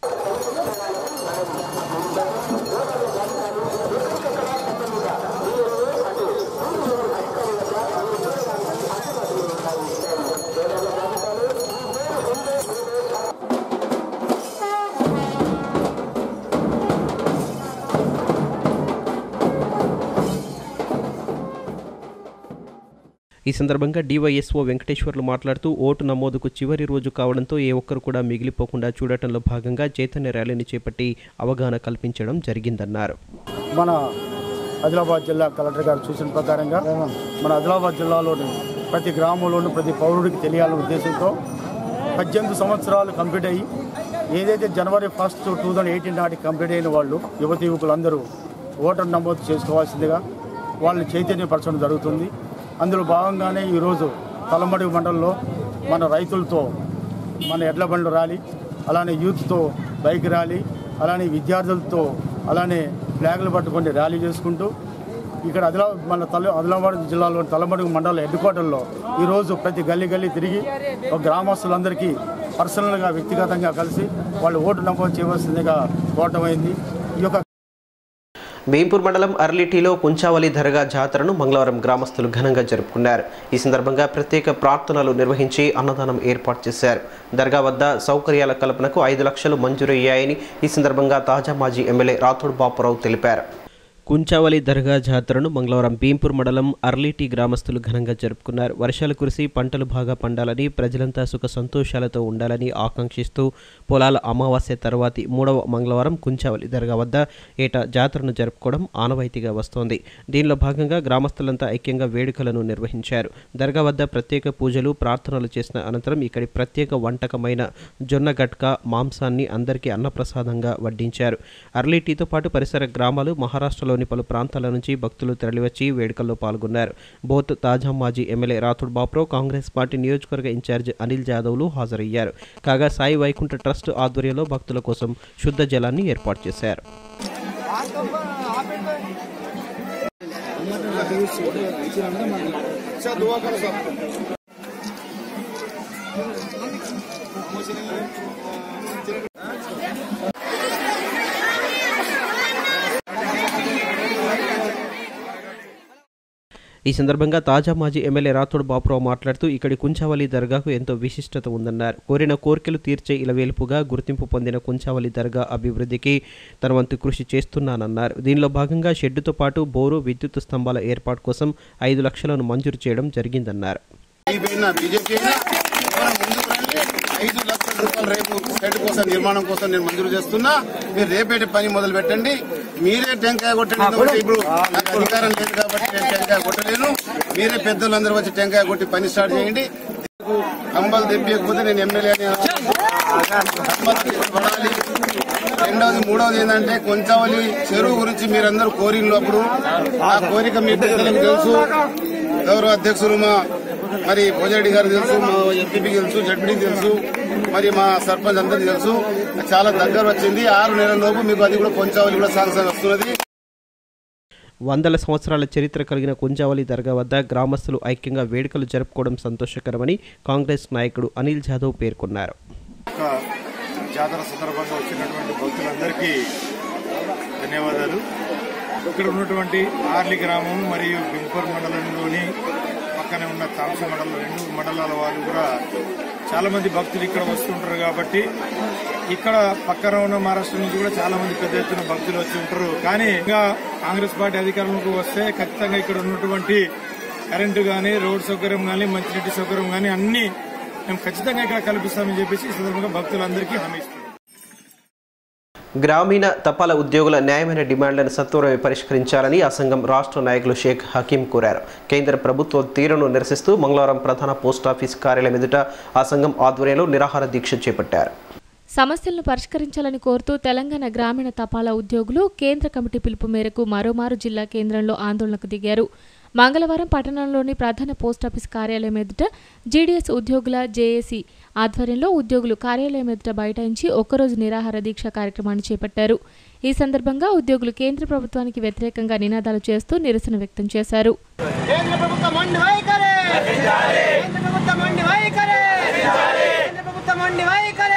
ఈ సందర్భంగా డివైఎస్ఓ వెంకటేశ్వర్లు మాట్లాడుతూ ఓటు నమోదుకు చివరి రోజు కావడంతో ఏ ఒక్కరు కూడా మిగిలిపోకుండా చూడటంలో భాగంగా చైతన్య ర్యాలీని చేపట్టి అవగాహన కల్పించడం జరిగిందన్నారు మన ఆదిలాబాద్ జిల్లా కలెక్టర్ గారు సూచన ప్రకారంగా మన ఆదిలాబాద్ జిల్లాలోని ప్రతి గ్రామంలోనూ ప్రతి పౌరుడికి తెలియాలనే ఉద్దేశంతో పద్దెనిమిది సంవత్సరాలు కంప్లీట్ అయ్యి ఏదైతే జనవరి ఫస్ట్ టూ థౌజండ్ ఎయిటీన్ నాటికి కంప్లీట్ అయిన వాళ్ళు యువతి యువకులందరూ ఓటర్ నమోదు చేసుకోవాల్సిందిగా వాళ్ళని చైతన్యపరచడం జరుగుతుంది అందులో భాగంగానే ఈరోజు తలమడి మండలంలో మన రైతులతో మన ఎడ్ల బండ్లు ర్యాలీ అలానే యూత్తో బైక్ ర్యాలీ అలానే విద్యార్థులతో అలానే ఫ్లాగులు పట్టుకొని ర్యాలీ చేసుకుంటూ ఇక్కడ అదిలా మన తల ఆదిలాబాద్ జిల్లాలో తలమడుగు మండల హెడ్ క్వార్టర్లో ఈరోజు ప్రతి గల్లీ గల్లీ తిరిగి ఒక గ్రామస్తులందరికీ పర్సనల్గా వ్యక్తిగతంగా కలిసి వాళ్ళు ఓటు నమోదు చేయవలసిందిగా కోరటమైంది ఈ యొక్క భీంపూర్ మండలం అర్లిటీలో పుంచావలి దర్గా జాతరను మంగళవారం గ్రామస్తులు ఘనంగా జరుపుకున్నారు ఈ సందర్భంగా ప్రత్యేక ప్రార్థనలు నిర్వహించి అన్నదానం ఏర్పాటు చేశారు దర్గా వద్ద సౌకర్యాల కల్పనకు ఐదు లక్షలు మంజూరయ్యాయని ఈ సందర్భంగా తాజా మాజీ ఎమ్మెల్యే రాథోడ్ బాపురావు తెలిపారు కుంచావలి దర్గా జాతరను మంగళవారం భీంపూర్ మండలం అర్లీటి గ్రామస్తులు ఘనంగా జరుపుకున్నారు వర్షాలు కురిసి పంటలు బాగా పండాలని ప్రజలంతా సుఖ సంతోషాలతో ఉండాలని ఆకాంక్షిస్తూ పొలాల అమావాస్య తర్వాతి మూడవ మంగళవారం కుంచావలి దర్గా వద్ద ఏటా జాతరను జరుపుకోవడం ఆనవాయితీగా వస్తోంది దీనిలో భాగంగా గ్రామస్తులంతా ఐక్యంగా వేడుకలను నిర్వహించారు దర్గా వద్ద ప్రత్యేక పూజలు ప్రార్థనలు చేసిన అనంతరం ఇక్కడి ప్రత్యేక వంటకమైన జొన్న గట్క మాంసాన్ని అందరికీ అన్నప్రసాదంగా వడ్డించారు అర్లీటీతో పాటు పరిసర గ్రామాలు మహారాష్ట్రలోని పలు ప్రాంతాల నుంచి భక్తులు తరలివచ్చి వేడుకల్లో పాల్గొన్నారు బోత్ తాజా మాజీ MLA Rathod Bapurao Congress party నియోజకవర్గ ఇన్ఛార్జ్ అనిల్ జాదవ్లు హాజరయ్యారు కాగా సాయి వైకుంఠ ట్రస్ట్ ఆధ్వర్యంలో భక్తుల కోసం శుద్ధ జలాన్ని ఏర్పాటు చేశారు ఈ సందర్భంగా తాజా మాజీ ఎమ్మెల్యే రాథోడ్ బాపురావు మాట్లాడుతూ ఇక్కడి కుంచావలి దర్గాకు ఎంతో విశిష్టత ఉందన్నారు కోరిన కోర్కెలు తీర్చే ఇలవేల్పుగా గుర్తింపు పొందిన కుంచావలి దర్గా అభివృద్ధికి తన వంతు కృషి చేస్తున్నానన్నారు దీనిలో భాగంగా షెడ్డుతో పాటు బోరు విద్యుత్ స్తంభాల ఏర్పాటు కోసం ఐదు లక్షలను మంజూరు చేయడం జరిగిందన్నారు అయిపోయినా బీజేపీ అయినా ఎవరైనా ముందుకు రండి ఐదు లక్షల రూపాయలు రేపు షెడ్ కోసం నిర్మాణం కోసం నేను మంజూరు చేస్తున్నా మీరు రేపేటి పని మొదలు పెట్టండి మీరే టెంకాయ కొట్టండి ఎందుకంటే ఇప్పుడు నాకు అధికారం లేదు కాబట్టి నేను టెంకాయ కొట్టలేను మీరే పెద్దలందరూ వచ్చి టెంకాయ కొట్టి పని స్టార్ట్ చేయండి కంబలు తెప్పియకపోతే నేను ఎమ్మెల్యే పడాలి రెండవది మూడవది ఏంటంటే కొంచవలి చెరువు గురించి మీరందరూ కోరిన అప్పుడు ఆ కోరిక మీ పెద్దలకు తెలుసు గౌరవ అధ్యక్షులు మా మరి భోజరెడ్డి గారు తెలుసు మా ఎంపీపీ తెలుసు జడ్పీ తెలుసు మరి మా సర్పంచ్ అందరికీ తెలుసు చాలా దగ్గర వచ్చింది ఆరు నెలల లోపు మీకు అది కూడా కొంచవలి కూడా సాంక్షన్ వస్తున్నది వందల సంవత్సరాల చరిత్ర కలిగిన కుంజావలి దర్గా వద్ద గ్రామస్తులు ఐక్యంగా వేడుకలు జరుపుకోవడం సంతోషకరమని కాంగ్రెస్ నాయకుడు అనిల్ జాదవ్ పేర్కొన్నారు యొక్క జాతర సందర్భంగా వచ్చినటువంటి భక్తులందరికీ ధన్యవాదాలు ఇక్కడ ఉన్నటువంటి ఆర్లి గ్రామం మరియు బింపూర్ మండలంలోని పక్కనే ఉన్న తాంస మండలం రెండు మండలాల వాళ్ళు కూడా చాలా మంది భక్తులు ఇక్కడ వస్తుంటారు కాబట్టి ఇక్కడ పక్కన ఉన్న మహారాష్ట్ర నుంచి కూడా చాలా మంది పెద్ద ఎత్తున భక్తులు వచ్చి ఉంటారు కానీ ఇంకా కాంగ్రెస్ పార్టీ అధికారంలోకి వస్తే ఖచ్చితంగా ఇక్కడ ఉన్నటువంటి కరెంటు కానీ రోడ్ సౌకర్యం కానీ మంచినీటి సౌకర్యం కానీ అన్ని మేము ఖచ్చితంగా ఇక్కడ కల్పిస్తామని చెప్పేసి ఈ సందర్భంగా భక్తులందరికీ హామీ ఇస్తున్నాం గ్రామీణ తపాలా ఉద్యోగుల న్యాయమైన డిమాండ్లను సత్వరమే పరిష్కరించాలని ఆ సంఘం రాష్ట్ర నాయకులు షేక్ హకీం కోరారు కేంద్ర ప్రభుత్వ తీరును నిరసిస్తూ మంగళవారం ప్రధాన పోస్టాఫీస్ కార్యాలయం ఎదుట ఆ సంఘం ఆధ్వర్యంలో నిరాహార దీక్ష చేపట్టారు సమస్యలను పరిష్కరించాలని కోరుతూ తెలంగాణ గ్రామీణ తపాలా ఉద్యోగులు కేంద్ర కమిటీ పిలుపు మేరకు మరోమారు జిల్లా కేంద్రంలో ఆందోళనకు దిగారు మంగళవారం పట్టణంలోని ప్రధాన పోస్టాఫీస్ కార్యాలయం ఎదుట జీడీఎస్ ఉద్యోగుల జేఏసీ ఆధ్వర్యంలో ఉద్యోగులు కార్యాలయం ఎదుట బైఠాయించి ఒక్కరోజు నిరాహార దీక్ష కార్యక్రమాన్ని చేపట్టారు ఈ సందర్భంగా ఉద్యోగులు కేంద్ర ప్రభుత్వానికి వ్యతిరేకంగా నినాదాలు చేస్తూ నిరసన వ్యక్తం చేశారు కేంద్ర ప్రభుత్వం మండి వైఖరే కేంద్ర ప్రభుత్వం మండి వైఖరే కేంద్ర ప్రభుత్వం మండి వైఖరే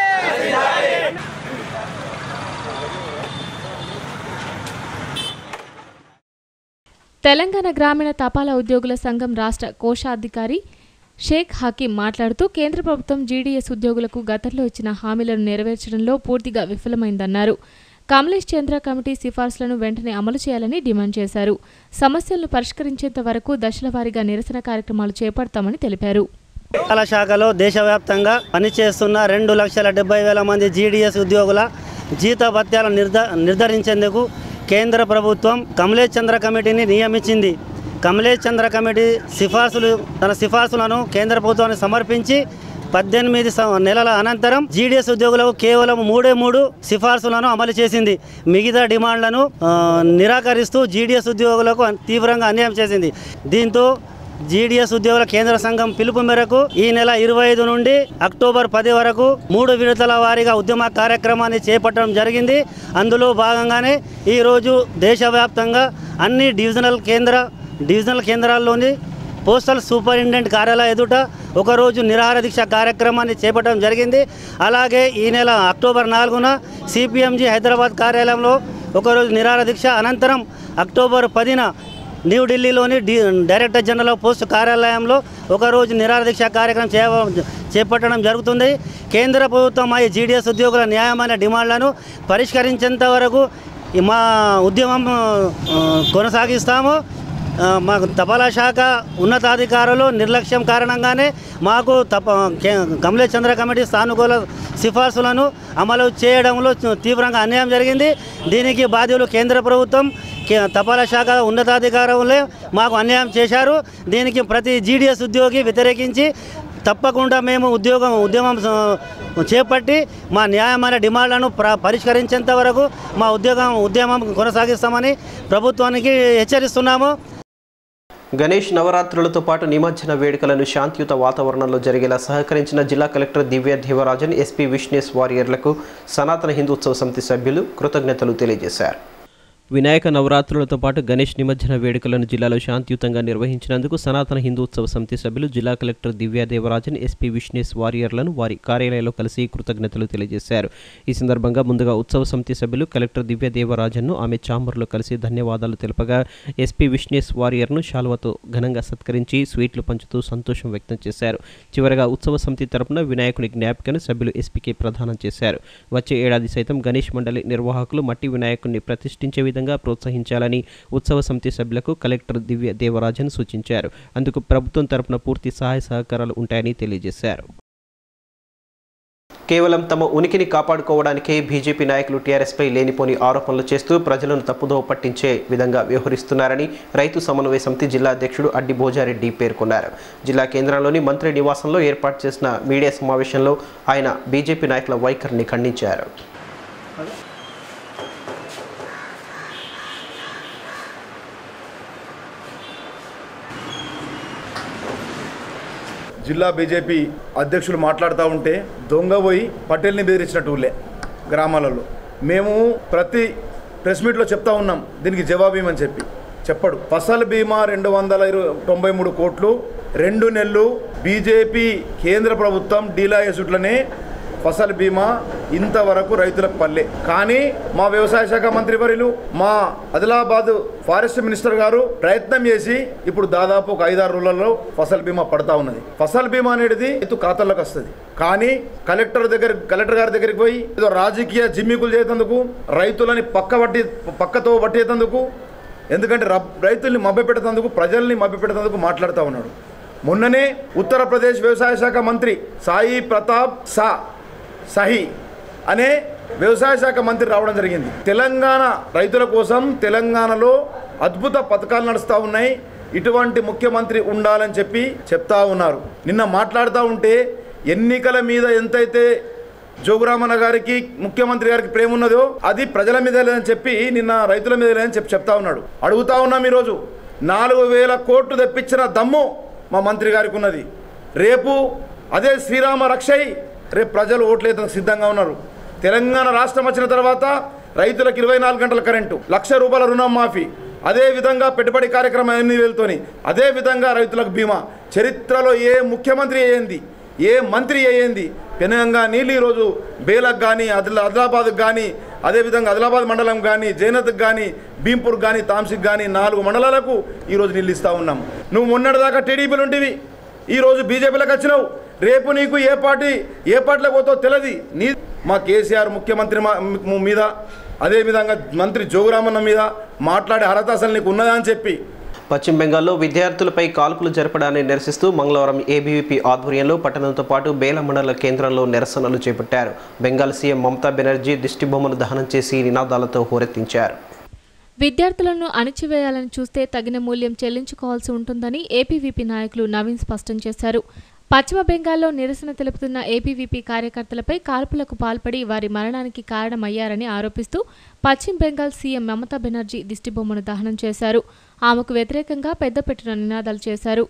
తెలంగాణ గ్రామీణ తపాలా ఉద్యోగుల సంఘం రాష్ట్ర కోశాధికారి షేక్ హకీం మాట్లాడుతూ కేంద్ర ప్రభుత్వం జీడీఎస్ ఉద్యోగులకు గతంలో ఇచ్చిన హామీలను నెరవేర్చడంలో పూర్తిగా విఫలమైందన్నారు కమలేష్ చంద్ర కమిటీ సిఫార్సులను వెంటనే అమలు చేయాలని డిమాండ్ చేశారు సమస్యలను పరిష్కరించేంత వరకు దశలవారీగా నిరసన కార్యక్రమాలు చేపడతామని తెలిపారు కళా శాఖలో దేశవ్యాప్తంగా పనిచేస్తున్న రెండు లక్షల డెబ్బై వేల మంది జీడీఎస్ ఉద్యోగుల జీత భత్యాలు నిర్ధ నిర్ధారించేందుకు కేంద్ర ప్రభుత్వం కమలేష్ చంద్ర కమిటీని నియమించింది కమలేష్ చంద్ర కమిటీ సిఫార్సులు తన సిఫార్సులను కేంద్ర ప్రభుత్వానికి సమర్పించి పద్దెనిమిది సం- నెలల అనంతరం జీడీఎస్ ఉద్యోగులకు కేవలం మూడే మూడు సిఫార్సులను అమలు చేసింది మిగతా డిమాండ్లను ఆ, నిరాకరిస్తూ జీడీఎస్ ఉద్యోగులకు తీవ్రంగా అన్యాయం చేసింది దీంతో జీడీఎస్ ఉద్యోగుల కేంద్ర సంఘం పిలుపు మేరకు ఈ నెల ఇరవై ఐదు నుండి అక్టోబర్ పది వరకు మూడు విడతల వారీగా ఉద్యమ కార్యక్రమాన్ని చేపట్టడం జరిగింది అందులో భాగంగానే ఈరోజు దేశవ్యాప్తంగా అన్ని డివిజనల్ కేంద్ర డివిజనల్ కేంద్రాల్లోని పోస్టల్ సూపరింటెండెంట్ కార్యాలయ ఎదుట ఒకరోజు నిరాహార దీక్ష కార్యక్రమాన్ని చేపట్టడం జరిగింది అలాగే ఈ నెల అక్టోబర్ నాలుగున సిపిఎంజి హైదరాబాద్ కార్యాలయంలో ఒకరోజు నిరాహార దీక్ష అనంతరం అక్టోబర్ పదిన న్యూఢిల్లీలోని డి డైరెక్టర్ జనరల్ ఆఫ్ పోస్ట్ కార్యాలయంలో ఒకరోజు నిరాహార దీక్ష కార్యక్రమం చే చేపట్టడం జరుగుతుంది కేంద్ర ప్రభుత్వం ఈ జీడీఎస్ ఉద్యోగుల న్యాయమైన డిమాండ్లను పరిష్కరించేంత వరకు ఈ మా ఉద్యమం ఆ, కొనసాగిస్తాము ఆ, మాకు తపాలా శాఖ ఉన్నతాధికారులు నిర్లక్ష్యం కారణంగానే మాకు తప కే- కమలేష్ చంద్ర కమిటీ సానుకూల సిఫార్సులను అమలు చేయడంలో తీవ్రంగా అన్యాయం జరిగింది దీనికి బాధ్యులు కేంద్ర ప్రభుత్వం కే- తపాలా శాఖ ఉన్నతాధికారులే మాకు అన్యాయం చేశారు దీనికి ప్రతి జీడీఎస్ ఉద్యోగి వ్యతిరేకించి తప్పకుండా మేము ఉద్యోగం ఉద్యమం ఆ, చేపట్టి మా న్యాయమైన డిమాండ్లను ప్ర పరిష్కరించేంత వరకు మా ఉద్యోగం ఉద్యమం కొనసాగిస్తామని ప్రభుత్వానికి హెచ్చరిస్తున్నాము గణేష్ నవరాత్రులతో పాటు నిమజ్జన వేడుకలను శాంతియుత వాతావరణంలో జరిగేలా సహకరించిన జిల్లా కలెక్టర్ దివ్య దేవరాజన్ ఎస్పీ విష్ణేష్ వారియర్లకు సనాతన హిందూత్సవ సమితి సభ్యులు కృతజ్ఞతలు తెలియజేశారు వినాయక నవరాత్రులతో పాటు గణేష్ నిమజ్జన వేడుకలను జిల్లాలో శాంతియుతంగా నిర్వహించినందుకు సనాతన హిందూ ఉత్సవ సమితి సభ్యులు జిల్లా కలెక్టర్ దివ్యాదేవరాజన్ ఎస్పీ విష్ణేష్ వారియర్లను వారి కార్యాలయంలో కలిసి కృతజ్ఞతలు తెలియజేశారు ఈ సందర్భంగా ముందుగా ఉత్సవ సమితి సభ్యులు కలెక్టర్ దివ్యాదేవరాజన్ను ఆమె చాంబర్లో కలిసి ధన్యవాదాలు తెలుపగా ఎస్పీ విష్ణేష్ వారియర్ను శాల్వతో ఘనంగా సత్కరించి స్వీట్లు పంచుతూ సంతోషం వ్యక్తం చేశారు చివరగా ఉత్సవ సమితి తరపున వినాయకుని జ్ఞాపికను సభ్యులు ఎస్పీకి ప్రదానం చేశారు వచ్చే ఏడాది సైతం గణేష్ మండలి నిర్వాహకులు మట్టి వినాయకుడిని ప్రతిష్ఠించే విధంగా ప్రోత్సహించాలని ఉత్సవ సమితి సభ్యులకు కలెక్టర్ దివ్య దేవరాజన్ సూచించారు అందుకు ప్రభుత్వం తరపున పూర్తి సహాయ సహకారాలు ఉంటాయని తెలియజేశారు కేవలం తమ ఉనికిని కాపాడుకోవడానికే బీజేపీ నాయకులు టీఆర్ఎస్పై లేనిపోని ఆరోపణలు చేస్తూ ప్రజలను తప్పుదోవ పట్టించే విధంగా వ్యవహరిస్తున్నారని రైతు సమన్వయ సమితి జిల్లా అధ్యక్షుడు అడ్డి భోజారెడ్డి పేర్కొన్నారు జిల్లా కేంద్రంలోని మంత్రి నివాసంలో ఏర్పాటు చేసిన మీడియా సమావేశంలో ఆయన బీజేపీ నాయకుల వైఖరిని ఖండించారు జిల్లా బీజేపీ అధ్యక్షులు మాట్లాడుతూ ఉంటే దొంగ పోయి పటేల్ని బెదిరించినట్టు ఊళ్ళే గ్రామాలలో మేము ప్రతి ప్రెస్ మీట్లో చెప్తా ఉన్నాం దీనికి జవాబీమని చెప్పి చెప్పడు ఫసల్ బీమా రెండు వందల ఇరవై తొంభై మూడు కోట్లు రెండు నెలలు బీజేపీ కేంద్ర ప్రభుత్వం డీలా చేసుట్లనే ఫసల్ బీమా ఇంతవరకు రైతులకు పల్లె కానీ మా వ్యవసాయ శాఖ మంత్రి వర్యులు మా ఆదిలాబాద్ ఫారెస్ట్ మినిస్టర్ గారు ప్రయత్నం చేసి ఇప్పుడు దాదాపు ఒక ఐదారు రోజులలో ఫసల్ బీమా పడతా ఉన్నది ఫసల్ బీమా అనేది రైతు ఖాతాల్లోకి వస్తుంది కానీ కలెక్టర్ దగ్గర కలెక్టర్ గారి దగ్గరికి పోయి ఏదో రాజకీయ జిమ్మికులు చేసేందుకు రైతులని పక్క పట్టి పక్కతో పట్టేందుకు ఎందుకంటే రబ్- రైతుల్ని మభ్యపెట్టేందుకు ప్రజల్ని మభ్యపెట్టేందుకు మాట్లాడుతూ ఉన్నాడు మొన్ననే ఉత్తరప్రదేశ్ వ్యవసాయ శాఖ మంత్రి సాయి ప్రతాప్ సా సహి అనే వ్యవసాయ శాఖ మంత్రి రావడం జరిగింది తెలంగాణ రైతుల కోసం తెలంగాణలో అద్భుత పథకాలు నడుస్తూ ఉన్నాయి ఇటువంటి ముఖ్యమంత్రి ఉండాలని చెప్పి చెప్తా ఉన్నారు నిన్న మాట్లాడుతూ ఉంటే ఎన్నికల మీద ఎంతైతే జోగురామన్న గారికి ముఖ్యమంత్రి గారికి ప్రేమ ఉన్నదో అది ప్రజల మీద లేదని చెప్పి నిన్న రైతుల మీద లేదని చెప్పి చెప్తా ఉన్నాడు అడుగుతా ఉన్నాం ఈరోజు నాలుగు వేల కోట్లు తెప్పించిన దమ్ము మా మంత్రి గారికి ఉన్నది రేపు అదే శ్రీరామ రక్షయ్ రేపు ప్రజలు ఓట్లేదని సిద్ధంగా ఉన్నారు తెలంగాణ రాష్ట్రం వచ్చిన తర్వాత రైతులకు ఇరవై నాలుగు గంటల కరెంటు లక్ష రూపాయల రుణం మాఫీ అదే విధంగా పెట్టుబడి కార్యక్రమం ఎనిమిది వేలతోని అదే విధంగా రైతులకు బీమా చరిత్రలో ఏ ముఖ్యమంత్రి అయ్యింది ఏ మంత్రి అయ్యింది పెనంగా నీళ్ళు ఈరోజు బేలకు కానీ ఆదిలా ఆదిలాబాద్కి కానీ అదేవిధంగా ఆదిలాబాద్ మండలం కానీ జైనత్కి కానీ భీంపూర్ కానీ తాంసిక్ కానీ నాలుగు మండలాలకు ఈరోజు నీళ్ళు ఇస్తూ ఉన్నాం నువ్వు మొన్నటిదాకా టీడీపీలు ఉంటివి ఈరోజు బీజేపీలోకి వచ్చినావు రేపు నీకు ఏ పార్టీ ఏ పార్టీలోకి పోతావు తెలియదు నీ మా కేసీఆర్ ముఖ్యమంత్రి మా- మ్- మీద అదేవిధంగా మంత్రి జోగురామన్న మీద మాట్లాడే అర్హత అసలు నీకు ఉన్నదా అని చెప్పి పశ్చిమ బెంగాల్లో విద్యార్థులపై కాల్పులు జరపడాన్ని నిరసిస్తూ మంగళవారం ఏబీవీపీ ఆధ్వర్యంలో పట్టణంతో పాటు బేల మండల కేంద్రంలో నిరసనలు చేపట్టారు బెంగాల్ సీఎం మమతా బెనర్జీ దిష్టిబొమ్మలు దహనం చేసి నినాదాలతో హోరెత్తించారు విద్యార్థులను అణిచివేయాలని చూస్తే తగిన మూల్యం చెల్లించుకోవాల్సి ఉంటుందని ఏపీవీపీ నాయకులు నవీన్ స్పష్టం చేశారు పశ్చిమ బెంగాల్లో నిరసన తెలుపుతున్న ఏపీవీపీ కార్యకర్తలపై కాల్పులకు పాల్పడి వారి మరణానికి కారణమయ్యారని ఆరోపిస్తూ పశ్చిమ బెంగాల్ సీఎం మమతా బెనర్జీ దిష్టిబొమ్మను దహనం చేశారు ఆమెకు వ్యతిరేకంగా పెద్దపెట్టిన నినాదాలు చేశారు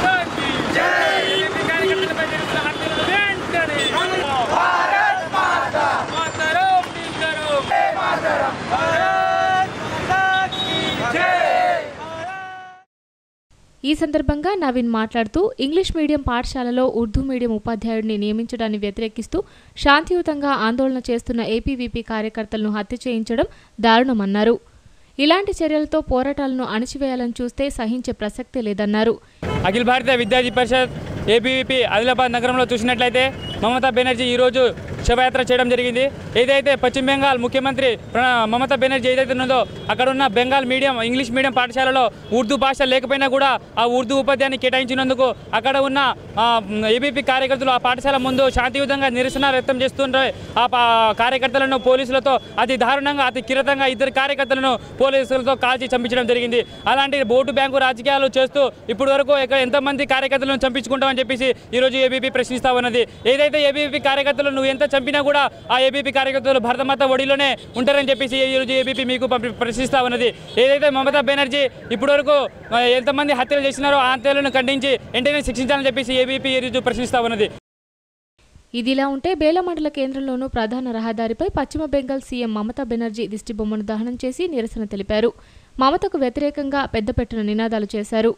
ఈ సందర్భంగా నవీన్ మాట్లాడుతూ ఇంగ్లీష్ మీడియం పాఠశాలలో ఉర్దూ మీడియం ఉపాధ్యాయుడిని నియమించడాన్ని వ్యతిరేకిస్తూ శాంతియుతంగా ఆందోళన చేస్తున్న ఏపీవీపీ కార్యకర్తలను హత్య చేయించడం దారుణమన్నారు ఇలాంటి చర్యలతో పోరాటాలను అణిచివేయాలని చూస్తే సహించే ప్రసక్తే లేదన్నారు అఖిల భారతీయ విద్యార్థి పరిషత్ ఏబీవీపీ ఆదిలాబాద్ నగరంలో చూసినట్లయితే మమతా బెనర్జీ ఈరోజు శోభయాత్ర చేయడం జరిగింది ఏదైతే పశ్చిమ బెంగాల్ ముఖ్యమంత్రి ప్ర- మమతా బెనర్జీ ఏదైతే ఉన్నదో అక్కడ ఉన్న బెంగాల్ మీడియం ఇంగ్లీష్ మీడియం పాఠశాలలో ఉర్దూ భాష లేకపోయినా కూడా ఆ ఉర్దూ ఉపాధ్యాయాన్ని కేటాయించినందుకు అక్కడ ఉన్న ఏబీపీ కార్యకర్తలు ఆ పాఠశాల ముందు శాంతియుతంగా నిరసన వ్యక్తం చేస్తుంటే ఆ పా- కార్యకర్తలను పోలీసులతో అతి దారుణంగా అతి కిరతంగా ఇద్దరు కార్యకర్తలను పోలీసులతో కాల్చి చంపించడం జరిగింది అలాంటి ఓటు బ్యాంకు రాజకీయాలు చేస్తూ ఇప్పటి వరకు ఎక్కడ ఎంతమంది కార్యకర్తలను చంపించుకుంటామని చెప్పేసి ఈరోజు ఏబీపీ ప్రశ్నిస్తా ఉన్నది ఏదైతే ఏబీపీ కార్యకర్తలు నువ్వు ఎంత చంపినా కూడా ఆ ఏబీపీ కార్యకర్తలు భరతమాత ఒడిలోనే ఉంటారని చెప్పేసి ఈరోజు ఏబీపీ మీకు పంపి- ప్రశ్నిస్తా ఉన్నది ఏదైతే మమతా బెనర్జీ ఇప్పటి వరకు ఆ, ఎంతమంది హత్యలు చేసినారో ఆ హత్యలను ఖండించి వెంటనే శిక్షించాలని చెప్పేసి ఏబీపీ ఈరోజు ప్రశ్నిస్తా ఉన్నది ఇదిలా ఉంటే బేల మండల కేంద్రంలోనూ ప్రధాన రహదారిపై పశ్చిమ బెంగాల్ సీఎం మమతా బెనర్జీ దిష్టిబొమ్మను దహనం చేసి నిరసన తెలిపారు మమతకు వ్యతిరేకంగా పెద్దపెట్టున నినాదాలు చేశారు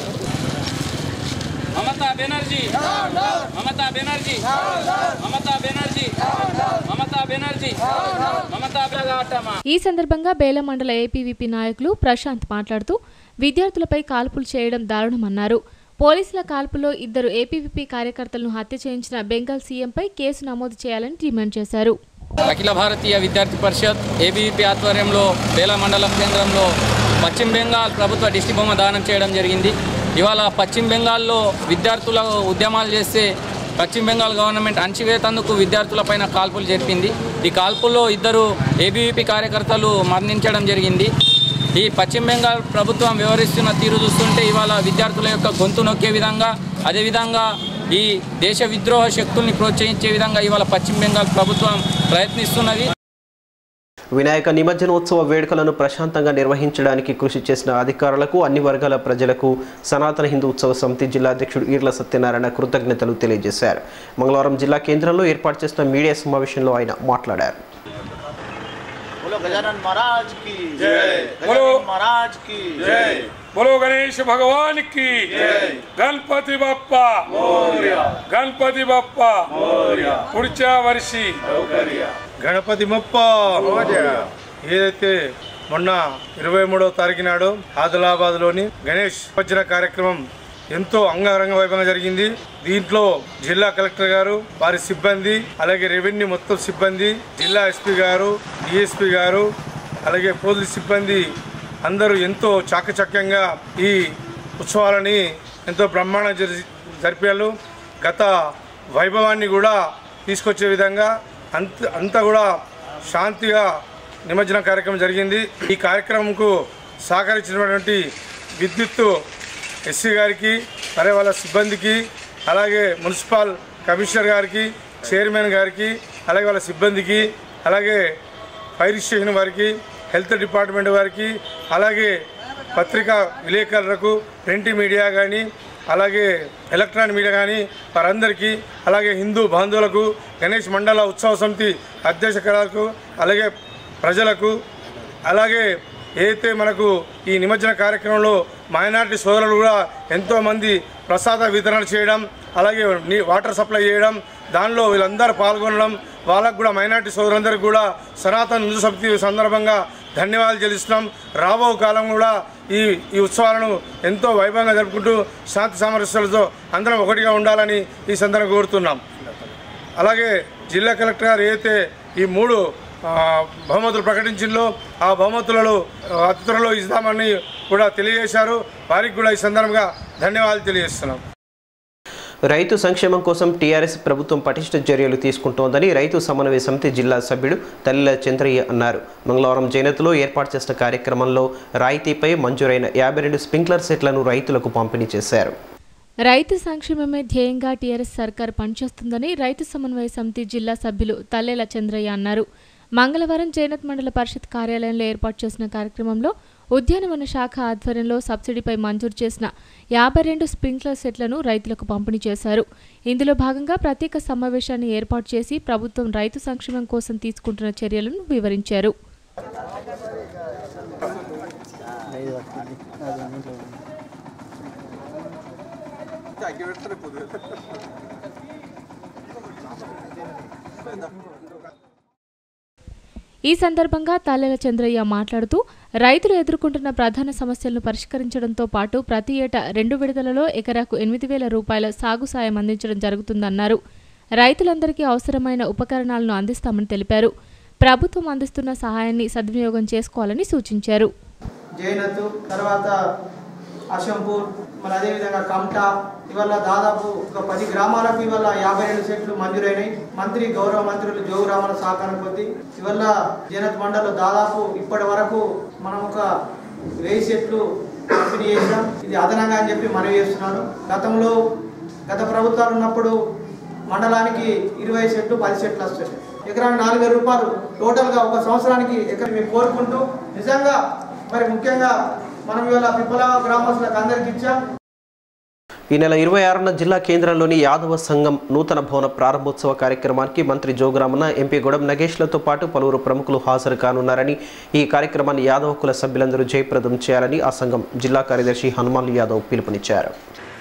మమతా బెనర్జీ మమతా బెనర్జీ మమతా బెనర్జీ మమతా బెనర్జీ మమతా బెనర్జీ ఈ సందర్భంగా బేల మండల ఏపీవీపీ నాయకులు ప్రశాంత్ మాట్లాడుతూ విద్యార్థులపై కాల్పులు చేయడం దారుణమన్నారు పోలీసుల కాల్పులో ఇద్దరు ఏపీవీపీ కార్యకర్తలను హత్య చేయించిన బెంగాల్ సీఎంపై కేసు నమోదు చేయాలని డిమాండ్ చేశారు అఖిల భారతీయ విద్యార్థి పరిషత్ ఏబీవీపీ ఆధ్వర్యంలో బేల మండలం కేంద్రంలో పశ్చిమ బెంగాల్ ప్రభుత్వ దిష్టి బొమ్మ దానం చేయడం జరిగింది ఇవాళ పశ్చిమ బెంగాల్లో విద్యార్థుల ఉద్యమాలు చేస్తే పశ్చిమ బెంగాల్ గవర్నమెంట్ అణచివేతందుకు విద్యార్థులపైన కాల్పులు జరిపింది ఈ కాల్పుల్లో ఇద్దరు ఏబీవీపీ కార్యకర్తలు మరణించడం జరిగింది ఈ పశ్చిమ బెంగాల్ ప్రభుత్వం వ్యవహరిస్తున్న తీరు చూస్తుంటే ఇవాళ విద్యార్థుల యొక్క గొంతు నొక్కే విధంగా అదేవిధంగా ఈ దేశ విద్రోహ శక్తుల్ని ప్రోత్సహించే విధంగా ఇవాళ పశ్చిమ బెంగాల్ ప్రభుత్వం ప్రయత్నిస్తున్నది వినాయక నిమజ్జనోత్సవ వేడుకలను ప్రశాంతంగా నిర్వహించడానికి కృషి చేసిన అధికారులకు అన్ని వర్గాల ప్రజలకు సనాతన హిందూ ఉత్సవ సమితి జిల్లా అధ్యక్షుడు ఈర్ల సత్యనారాయణ కృతజ్ఞతలు తెలియజేశారు మంగళవారం జిల్లా కేంద్రంలో ఏర్పాటు చేసిన మీడియా సమావేశంలో ఆయన మాట్లాడారు बोलो गजानन महाराज की जय। बोलो बोलो महाराज की जय बोलो गणेश भगवान की गणपती बाप्पा गणपती बाप्पा पुढच्या वर्षी గణపతి మొప్ప ఏదైతే మొన్న ఇరవై మూడవ తారీఖు నాడు ఆదిలాబాద్లోని గణేష్ నిమజ్జన కార్యక్రమం ఎంతో అంగరంగ వైభవంగా జరిగింది దీంట్లో జిల్లా కలెక్టర్ గారు వారి సిబ్బంది అలాగే రెవెన్యూ మొత్తం సిబ్బంది జిల్లా ఎస్పీ గారు డిఎస్పీ గారు అలాగే పోలీస్ సిబ్బంది అందరూ ఎంతో చాకచక్యంగా ఈ ఉత్సవాలని ఎంతో బ్రహ్మాండంగా జరి జరిపారు గత వైభవాన్ని కూడా తీసుకొచ్చే విధంగా అంత అంతా కూడా శాంతిగా నిమజ్జన కార్యక్రమం జరిగింది ఈ కార్యక్రమంకు సహకరించినటువంటి విద్యుత్ ఎస్సీ గారికి మరి వాళ్ళ సిబ్బందికి అలాగే మున్సిపల్ కమిషనర్ గారికి చైర్మన్ గారికి అలాగే వాళ్ళ సిబ్బందికి అలాగే ఫైర్ స్టేషన్ వారికి హెల్త్ డిపార్ట్మెంట్ వారికి అలాగే పత్రికా విలేకరులకు ప్రింట్ మీడియా కానీ అలాగే ఎలక్ట్రానిక్ మీడియా కానీ వారందరికీ అలాగే హిందూ బంధువులకు గణేష్ మండల ఉత్సవ సమితి అధ్యక్షులకు అలాగే ప్రజలకు అలాగే ఏదైతే మనకు ఈ నిమజ్జన కార్యక్రమంలో మైనారిటీ సోదరులు కూడా ఎంతోమంది ప్రసాద వితరణ చేయడం అలాగే నీ వాటర్ సప్లై చేయడం దానిలో వీళ్ళందరూ పాల్గొనడం వాళ్ళకు కూడా మైనార్టీ సోదరులందరికీ కూడా సనాతన హిందూ సమితి సందర్భంగా ధన్యవాదాలు చెల్లిస్తున్నాం రాబో కాలం కూడా ఈ ఈ ఉత్సవాలను ఎంతో వైభవంగా జరుపుకుంటూ శాంతి సామరస్యాలతో అందరం ఒకటిగా ఉండాలని ఈ సందర్భంగా కోరుతున్నాం అలాగే జిల్లా కలెక్టర్ గారు ఏదైతే ఈ మూడు ఆ, బహుమతులు ప్రకటించిందో ఆ బహుమతులను ఆ, అతి త్వరలో ఇస్తామని కూడా తెలియజేశారు వారికి కూడా ఈ సందర్భంగా ధన్యవాదాలు తెలియజేస్తున్నాం రైతు సంక్షేమం కోసం టీఆర్ఎస్ ప్రభుత్వం పటిష్ట చర్యలు తీసుకుంటోందని రైతు సమన్వయ సమితి జిల్లా సభ్యుడు తల్లిల చంద్రయ్య అన్నారు మంగళవారం జైనత్లో ఏర్పాటు చేసిన కార్యక్రమంలో రాయితీపై మంజూరైన యాభై రెండు స్ప్రింక్లర్ సెట్లను రైతులకు పంపిణీ చేశారు రైతు సంక్షేమమే ధ్యేయంగా టీఆర్ఎస్ సర్కార్ పనిచేస్తుందని రైతు సమన్వయ సమితి జిల్లా సభ్యులు తల్లేల చంద్రయ్య అన్నారు మంగళవారం జైనత్ మండల పరిషత్ కార్యాలయంలో ఏర్పాటు చేసిన కార్యక్రమంలో ఉద్యానవన శాఖ ఆధ్వర్యంలో సబ్సిడీపై మంజూరు చేసిన యాభై రెండు స్ప్రింక్లర్ సెట్లను రైతులకు పంపిణీ చేశారు ఇందులో భాగంగా ప్రత్యేక సమావేశాన్ని ఏర్పాటు చేసి ప్రభుత్వం రైతు సంక్షేమం కోసం తీసుకుంటున్న చర్యలను వివరించారు ఈ సందర్భంగా తాళ్ళెల చంద్రయ్య మాట్లాడుతూ రైతులు ఎదుర్కొంటున్న ప్రధాన సమస్యలను పరిష్కరించడంతో పాటు ప్రతి ఏటా రెండు విడతలలో ఎకరాకు ఎనిమిది వేల రూపాయల సాగు సాయం అందించడం జరుగుతుందన్నారు రైతులందరికీ అవసరమైన ఉపకరణాలను అందిస్తామని తెలిపారు ప్రభుత్వం అందిస్తున్న సహాయాన్ని సద్వినియోగం చేసుకోవాలని సూచించారు జైనత్ తర్వాత అశంపూర్ మరి అదేవిధంగా కమ్టా ఇవాళ దాదాపు ఒక పది గ్రామాలకు ఇవాళ యాభై రెండు సెట్లు మంజూరైనాయి మంత్రి గౌరవ మంత్రులు జోగు రామల సహకారం కొద్దీ ఇవాళ జైనత్ మండలం దాదాపు ఇప్పటి వరకు మనం ఒక వెయ్యి సెట్లు పంపిణీ చేసినాం ఇది అదనంగా అని చెప్పి మనవి చేస్తున్నాను గతంలో గత ప్రభుత్వాలు ఉన్నప్పుడు మండలానికి ఇరవై సెట్లు పది సెట్లు వస్తాయి ఎకరానికి నాలుగు వేల రూపాయలు టోటల్గా ఒక సంవత్సరానికి ఎకర మేము కోరుకుంటూ నిజంగా మరి ముఖ్యంగా మనం ఇవాళ పిప్పల గ్రామస్తులకు అందరికి ఇచ్చాం ఈ నెల ఇరవై ఆరున జిల్లా కేంద్రంలోని యాదవ సంఘం నూతన భవన ప్రారంభోత్సవ కార్యక్రమానికి మంత్రి జోగురామన్న ఎంపీ గొడం నగేష్లతో పాటు పలువురు ప్రముఖులు హాజరు కానున్నారని ఈ కార్యక్రమాన్ని యాదవ కుల సభ్యులందరూ జయప్రదం చేయాలని ఆ సంఘం జిల్లా కార్యదర్శి హనుమాన్ యాదవ్ పిలుపునిచ్చారు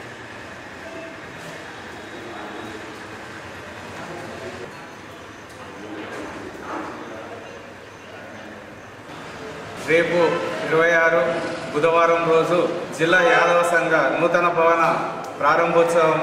రేపు ఇరవై ఆరు బుధవారం రోజు జిల్లా యాదవ సంఘ నూతన భవన ప్రారంభోత్సవం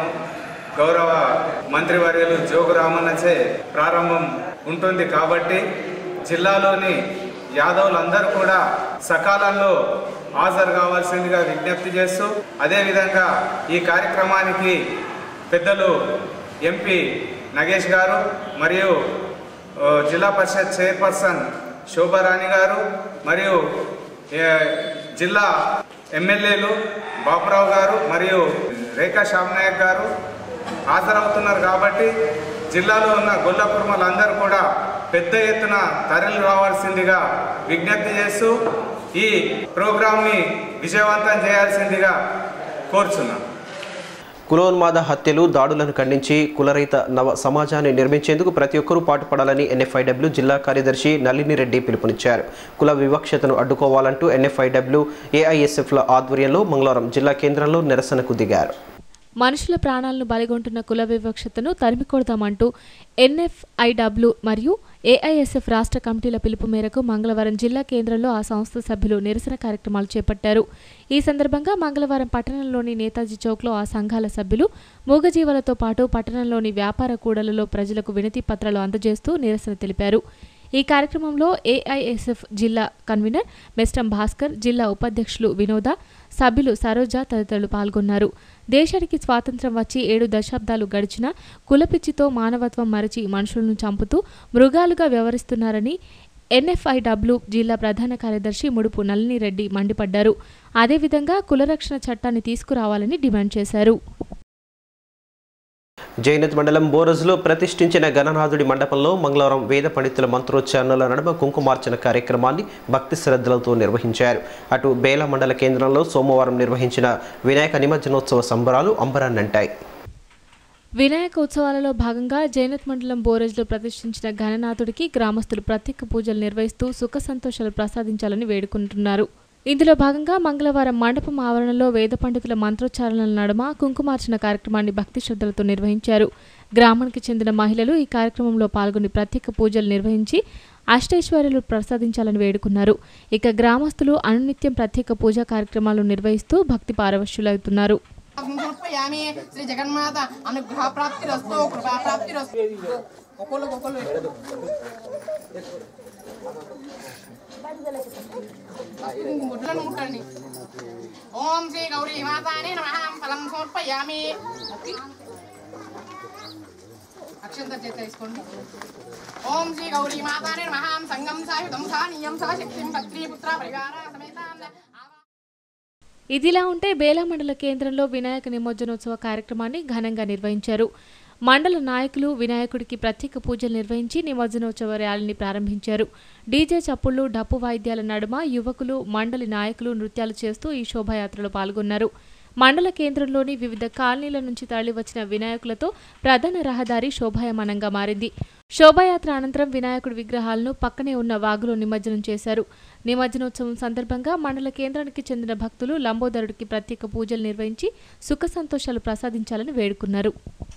గౌరవ మంత్రివర్యులు జోగు రామన్నచే ప్రారంభం ఉంటుంది కాబట్టి జిల్లాలోని యాదవులందరూ కూడా సకాలంలో హాజరు కావాల్సిందిగా విజ్ఞప్తి చేస్తూ అదేవిధంగా ఈ కార్యక్రమానికి పెద్దలు ఎంపీ నగేష్ గారు మరియు ఆ, జిల్లా పరిషత్ చైర్పర్సన్ శోభారాణి గారు మరియు ఏ, జిల్లా ఎమ్మెల్యేలు బాపురావు గారు మరియు రేఖా శ్యామనాయక్ గారు హాజరవుతున్నారు కాబట్టి జిల్లాలో ఉన్న గొల్ల కుర్మలందరూ కూడా పెద్ద ఎత్తున తరలి రావాల్సిందిగా విజ్ఞప్తి చేస్తూ ఈ ప్రోగ్రాంని విజయవంతం చేయాల్సిందిగా కోరుచున్నాను కులోన్మాద హత్యలు దాడులను ఖండించి కులరహిత నవ సమాజాన్ని నిర్మించేందుకు ప్రతి ఒక్కరూ పాటుపడాలని ఎన్ఎఫ్ఐడబ్ల్యూ జిల్లా కార్యదర్శి నళిని రెడ్డి పిలుపునిచ్చారు కుల వివక్షతను అడ్డుకోవాలంటూ ఎన్ఎఫ్ఐడబ్ల్యూ ఏఐఎస్ఎఫ్ల ఆధ్వర్యంలో మంగళవారం జిల్లా కేంద్రంలో నిరసనకు దిగారు మనుషుల ప్రాణాలను బలిగొంటున్న కుల వివక్షతను తరిమికొడతామంటూ ఎన్ఎఫ్ఐడబ్ల్యూ మరియు ఏఐఎస్ఎఫ్ రాష్ట్ర కమిటీల పిలుపు మేరకు మంగళవారం జిల్లా కేంద్రంలో ఆ సంస్థ సభ్యులు నిరసన కార్యక్రమాలు చేపట్టారు ఈ సందర్భంగా మంగళవారం పట్టణంలోని నేతాజీ చౌక్లో ఆ సంఘాల సభ్యులు మూగజీవులతో పాటు పట్టణంలోని వ్యాపార కూడలలో ప్రజలకు వినతి పత్రాలు అందజేస్తూ నిరసన తెలిపారు ఈ కార్యక్రమంలో ఏఐఎస్ఎఫ్ జిల్లా కన్వీనర్ మెస్టం భాస్కర్ జిల్లా ఉపాధ్యక్షులు వినోద సభ్యులు సరోజ తదితరులు పాల్గొన్నారు దేశానికి స్వాతంత్ర్యం వచ్చి ఏడు దశాబ్దాలు గడిచినా కులపిచ్చితో మానవత్వం మరచి మనుషులను చంపుతూ మృగాలుగా వ్యవహరిస్తున్నారని ఎన్ఎఫ్ఐడబ్ల్యూ జిల్లా ప్రధాన కార్యదర్శి ముడుపు నళినిరెడ్డి మండిపడ్డారు అదేవిధంగా కులరక్షణ చట్టాన్ని తీసుకురావాలని డిమాండ్ చేశారు జైనత్ మండలం బోరజ్లో ప్రతిష్ఠించిన గణనాథుడి మండపంలో మంగళవారం వేద పండితుల మంత్రోచ్చారణల నడుమ కుంకుమార్చన కార్యక్రమాన్ని భక్తి శ్రద్ధలతో నిర్వహించారు అటు బేల మండల కేంద్రంలో సోమవారం నిర్వహించిన వినాయక నిమజ్జనోత్సవ సంబరాలు అంబరాన్నంటాయి వినాయక ఉత్సవాలలో భాగంగా జైనత్ మండలం బోరేజ్లో ప్రతిష్ఠించిన గణనాథుడికి గ్రామస్తులు ప్రత్యేక పూజలు నిర్వహిస్తూ సుఖ సంతోషాలు ప్రసాదించాలని వేడుకుంటున్నారు ఇందులో భాగంగా మంగళవారం మండపం ఆవరణలో వేద పండితుల మంత్రోచ్చారణల నడుమ కుంకుమార్చన కార్యక్రమాన్ని భక్తి శ్రద్ధలతో నిర్వహించారు గ్రామానికి చెందిన మహిళలు ఈ కార్యక్రమంలో పాల్గొని ప్రత్యేక పూజలు నిర్వహించి అష్టైశ్వర్యాలు ప్రసాదించాలని వేడుకున్నారు ఇక గ్రామస్తులు అనునిత్యం ప్రత్యేక పూజా కార్యక్రమాలు నిర్వహిస్తూ భక్తి పారవశ్యులవుతున్నారు సమర్పయామి శ్రీ జగన్మాత అనుగ్రహ ప్రాప్తిరస్తు కృపా ప్రాప్తిరస్తు ఒకళ్ళు ఒకళ్ళు ముట్లను ముట్టండి ఓం శ్రీ గౌరీ మాతానే నమ ఫలం సమర్పయామి అక్షంత చేత తీసుకోండి ఓం శ్రీ గౌరీ మాతానే నమ సంగం సాయుధం సానీయం సా శక్తిం పత్రి పుత్ర పరివార సమేతాం ఇదిలా ఉంటే బేలా మండల కేంద్రంలో వినాయక నిమజ్జనోత్సవ కార్యక్రమాన్ని ఘనంగా నిర్వహించారు మండల నాయకులు వినాయకుడికి ప్రత్యేక పూజలు నిర్వహించి నిమజ్జనోత్సవ ర్యాలీని ప్రారంభించారు డీజే చప్పుళ్లు డప్పు వాయిద్యాల నడుమ యువకులు మండలి నాయకులు నృత్యాలు చేస్తూ ఈ శోభాయాత్రలో పాల్గొన్నారు మండల కేంద్రంలోని వివిధ కాలనీల నుంచి తరలివచ్చిన వినాయకులతో ప్రధాన రహదారి శోభాయమానంగా మారింది శోభాయాత్ర అనంతరం వినాయకుడి విగ్రహాలను పక్కనే ఉన్న వాగులో నిమజ్జనం చేశారు నిమజ్జనోత్సవం సందర్భంగా మండల కేంద్రానికి చెందిన భక్తులు లంబోదరుడికి ప్రత్యేక పూజలు నిర్వహించి సుఖ సంతోషాలు ప్రసాదించాలని వేడుకున్నారు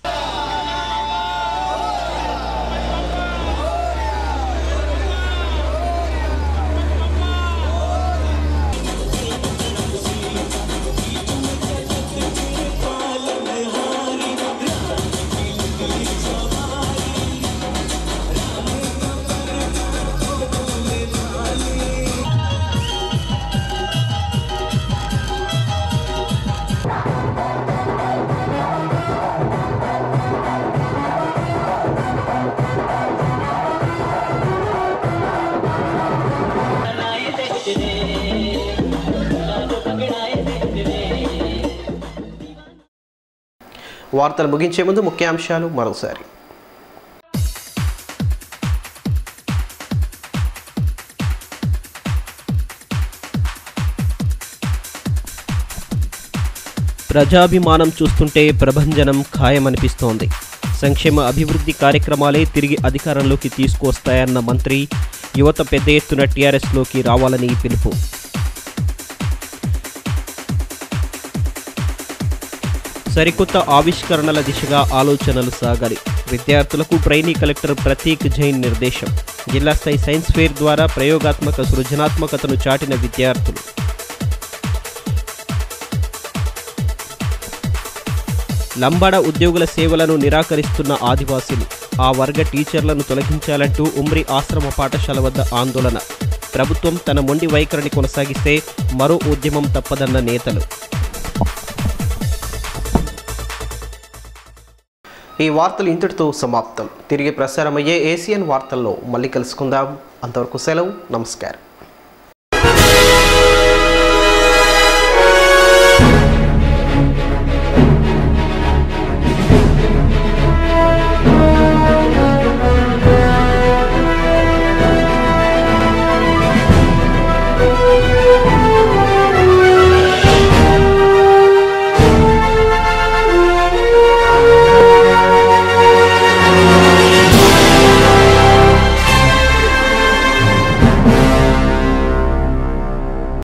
వార్తలు ముగించే ముందు ముఖ్యాంశాలు మరోసారి ప్రజాభిమానం చూస్తుంటే ప్రభంజనం ఖాయమనిపిస్తోంది సంక్షేమ అభివృద్ధి కార్యక్రమాలే తిరిగి అధికారంలోకి తీసుకువస్తాయన్న మంత్రి యువత పెద్ద ఎత్తున టీఆర్ఎస్లోకి రావాలని పిలుపు సరికొత్త ఆవిష్కరణల దిశగా ఆలోచనలు సాగాలి విద్యార్థులకు ట్రైనీ కలెక్టర్ ప్రతీక్ జైన్ నిర్దేశం జిల్లా స్థాయి సైన్స్ ఫేర్ ద్వారా ప్రయోగాత్మక సృజనాత్మకతను చాటిన విద్యార్థులు లంబాడ ఉద్యోగుల సేవలను నిరాకరిస్తున్న ఆదివాసీలు ఆ వర్గ టీచర్లను తొలగించాలంటూ ఉమ్రి ఆశ్రమ పాఠశాల వద్ద ఆందోళన ప్రభుత్వం తన మొండి వైఖరిని కొనసాగిస్తే మరో ఉద్యమం తప్పదన్న నేతలు ఈ వార్తలు ఇంతటితో సమాప్తం తిరిగి ప్రసారమయ్యే ఏసియన్ వార్తల్లో మళ్ళీ కలుసుకుందాం అంతవరకు సెలవు నమస్కారం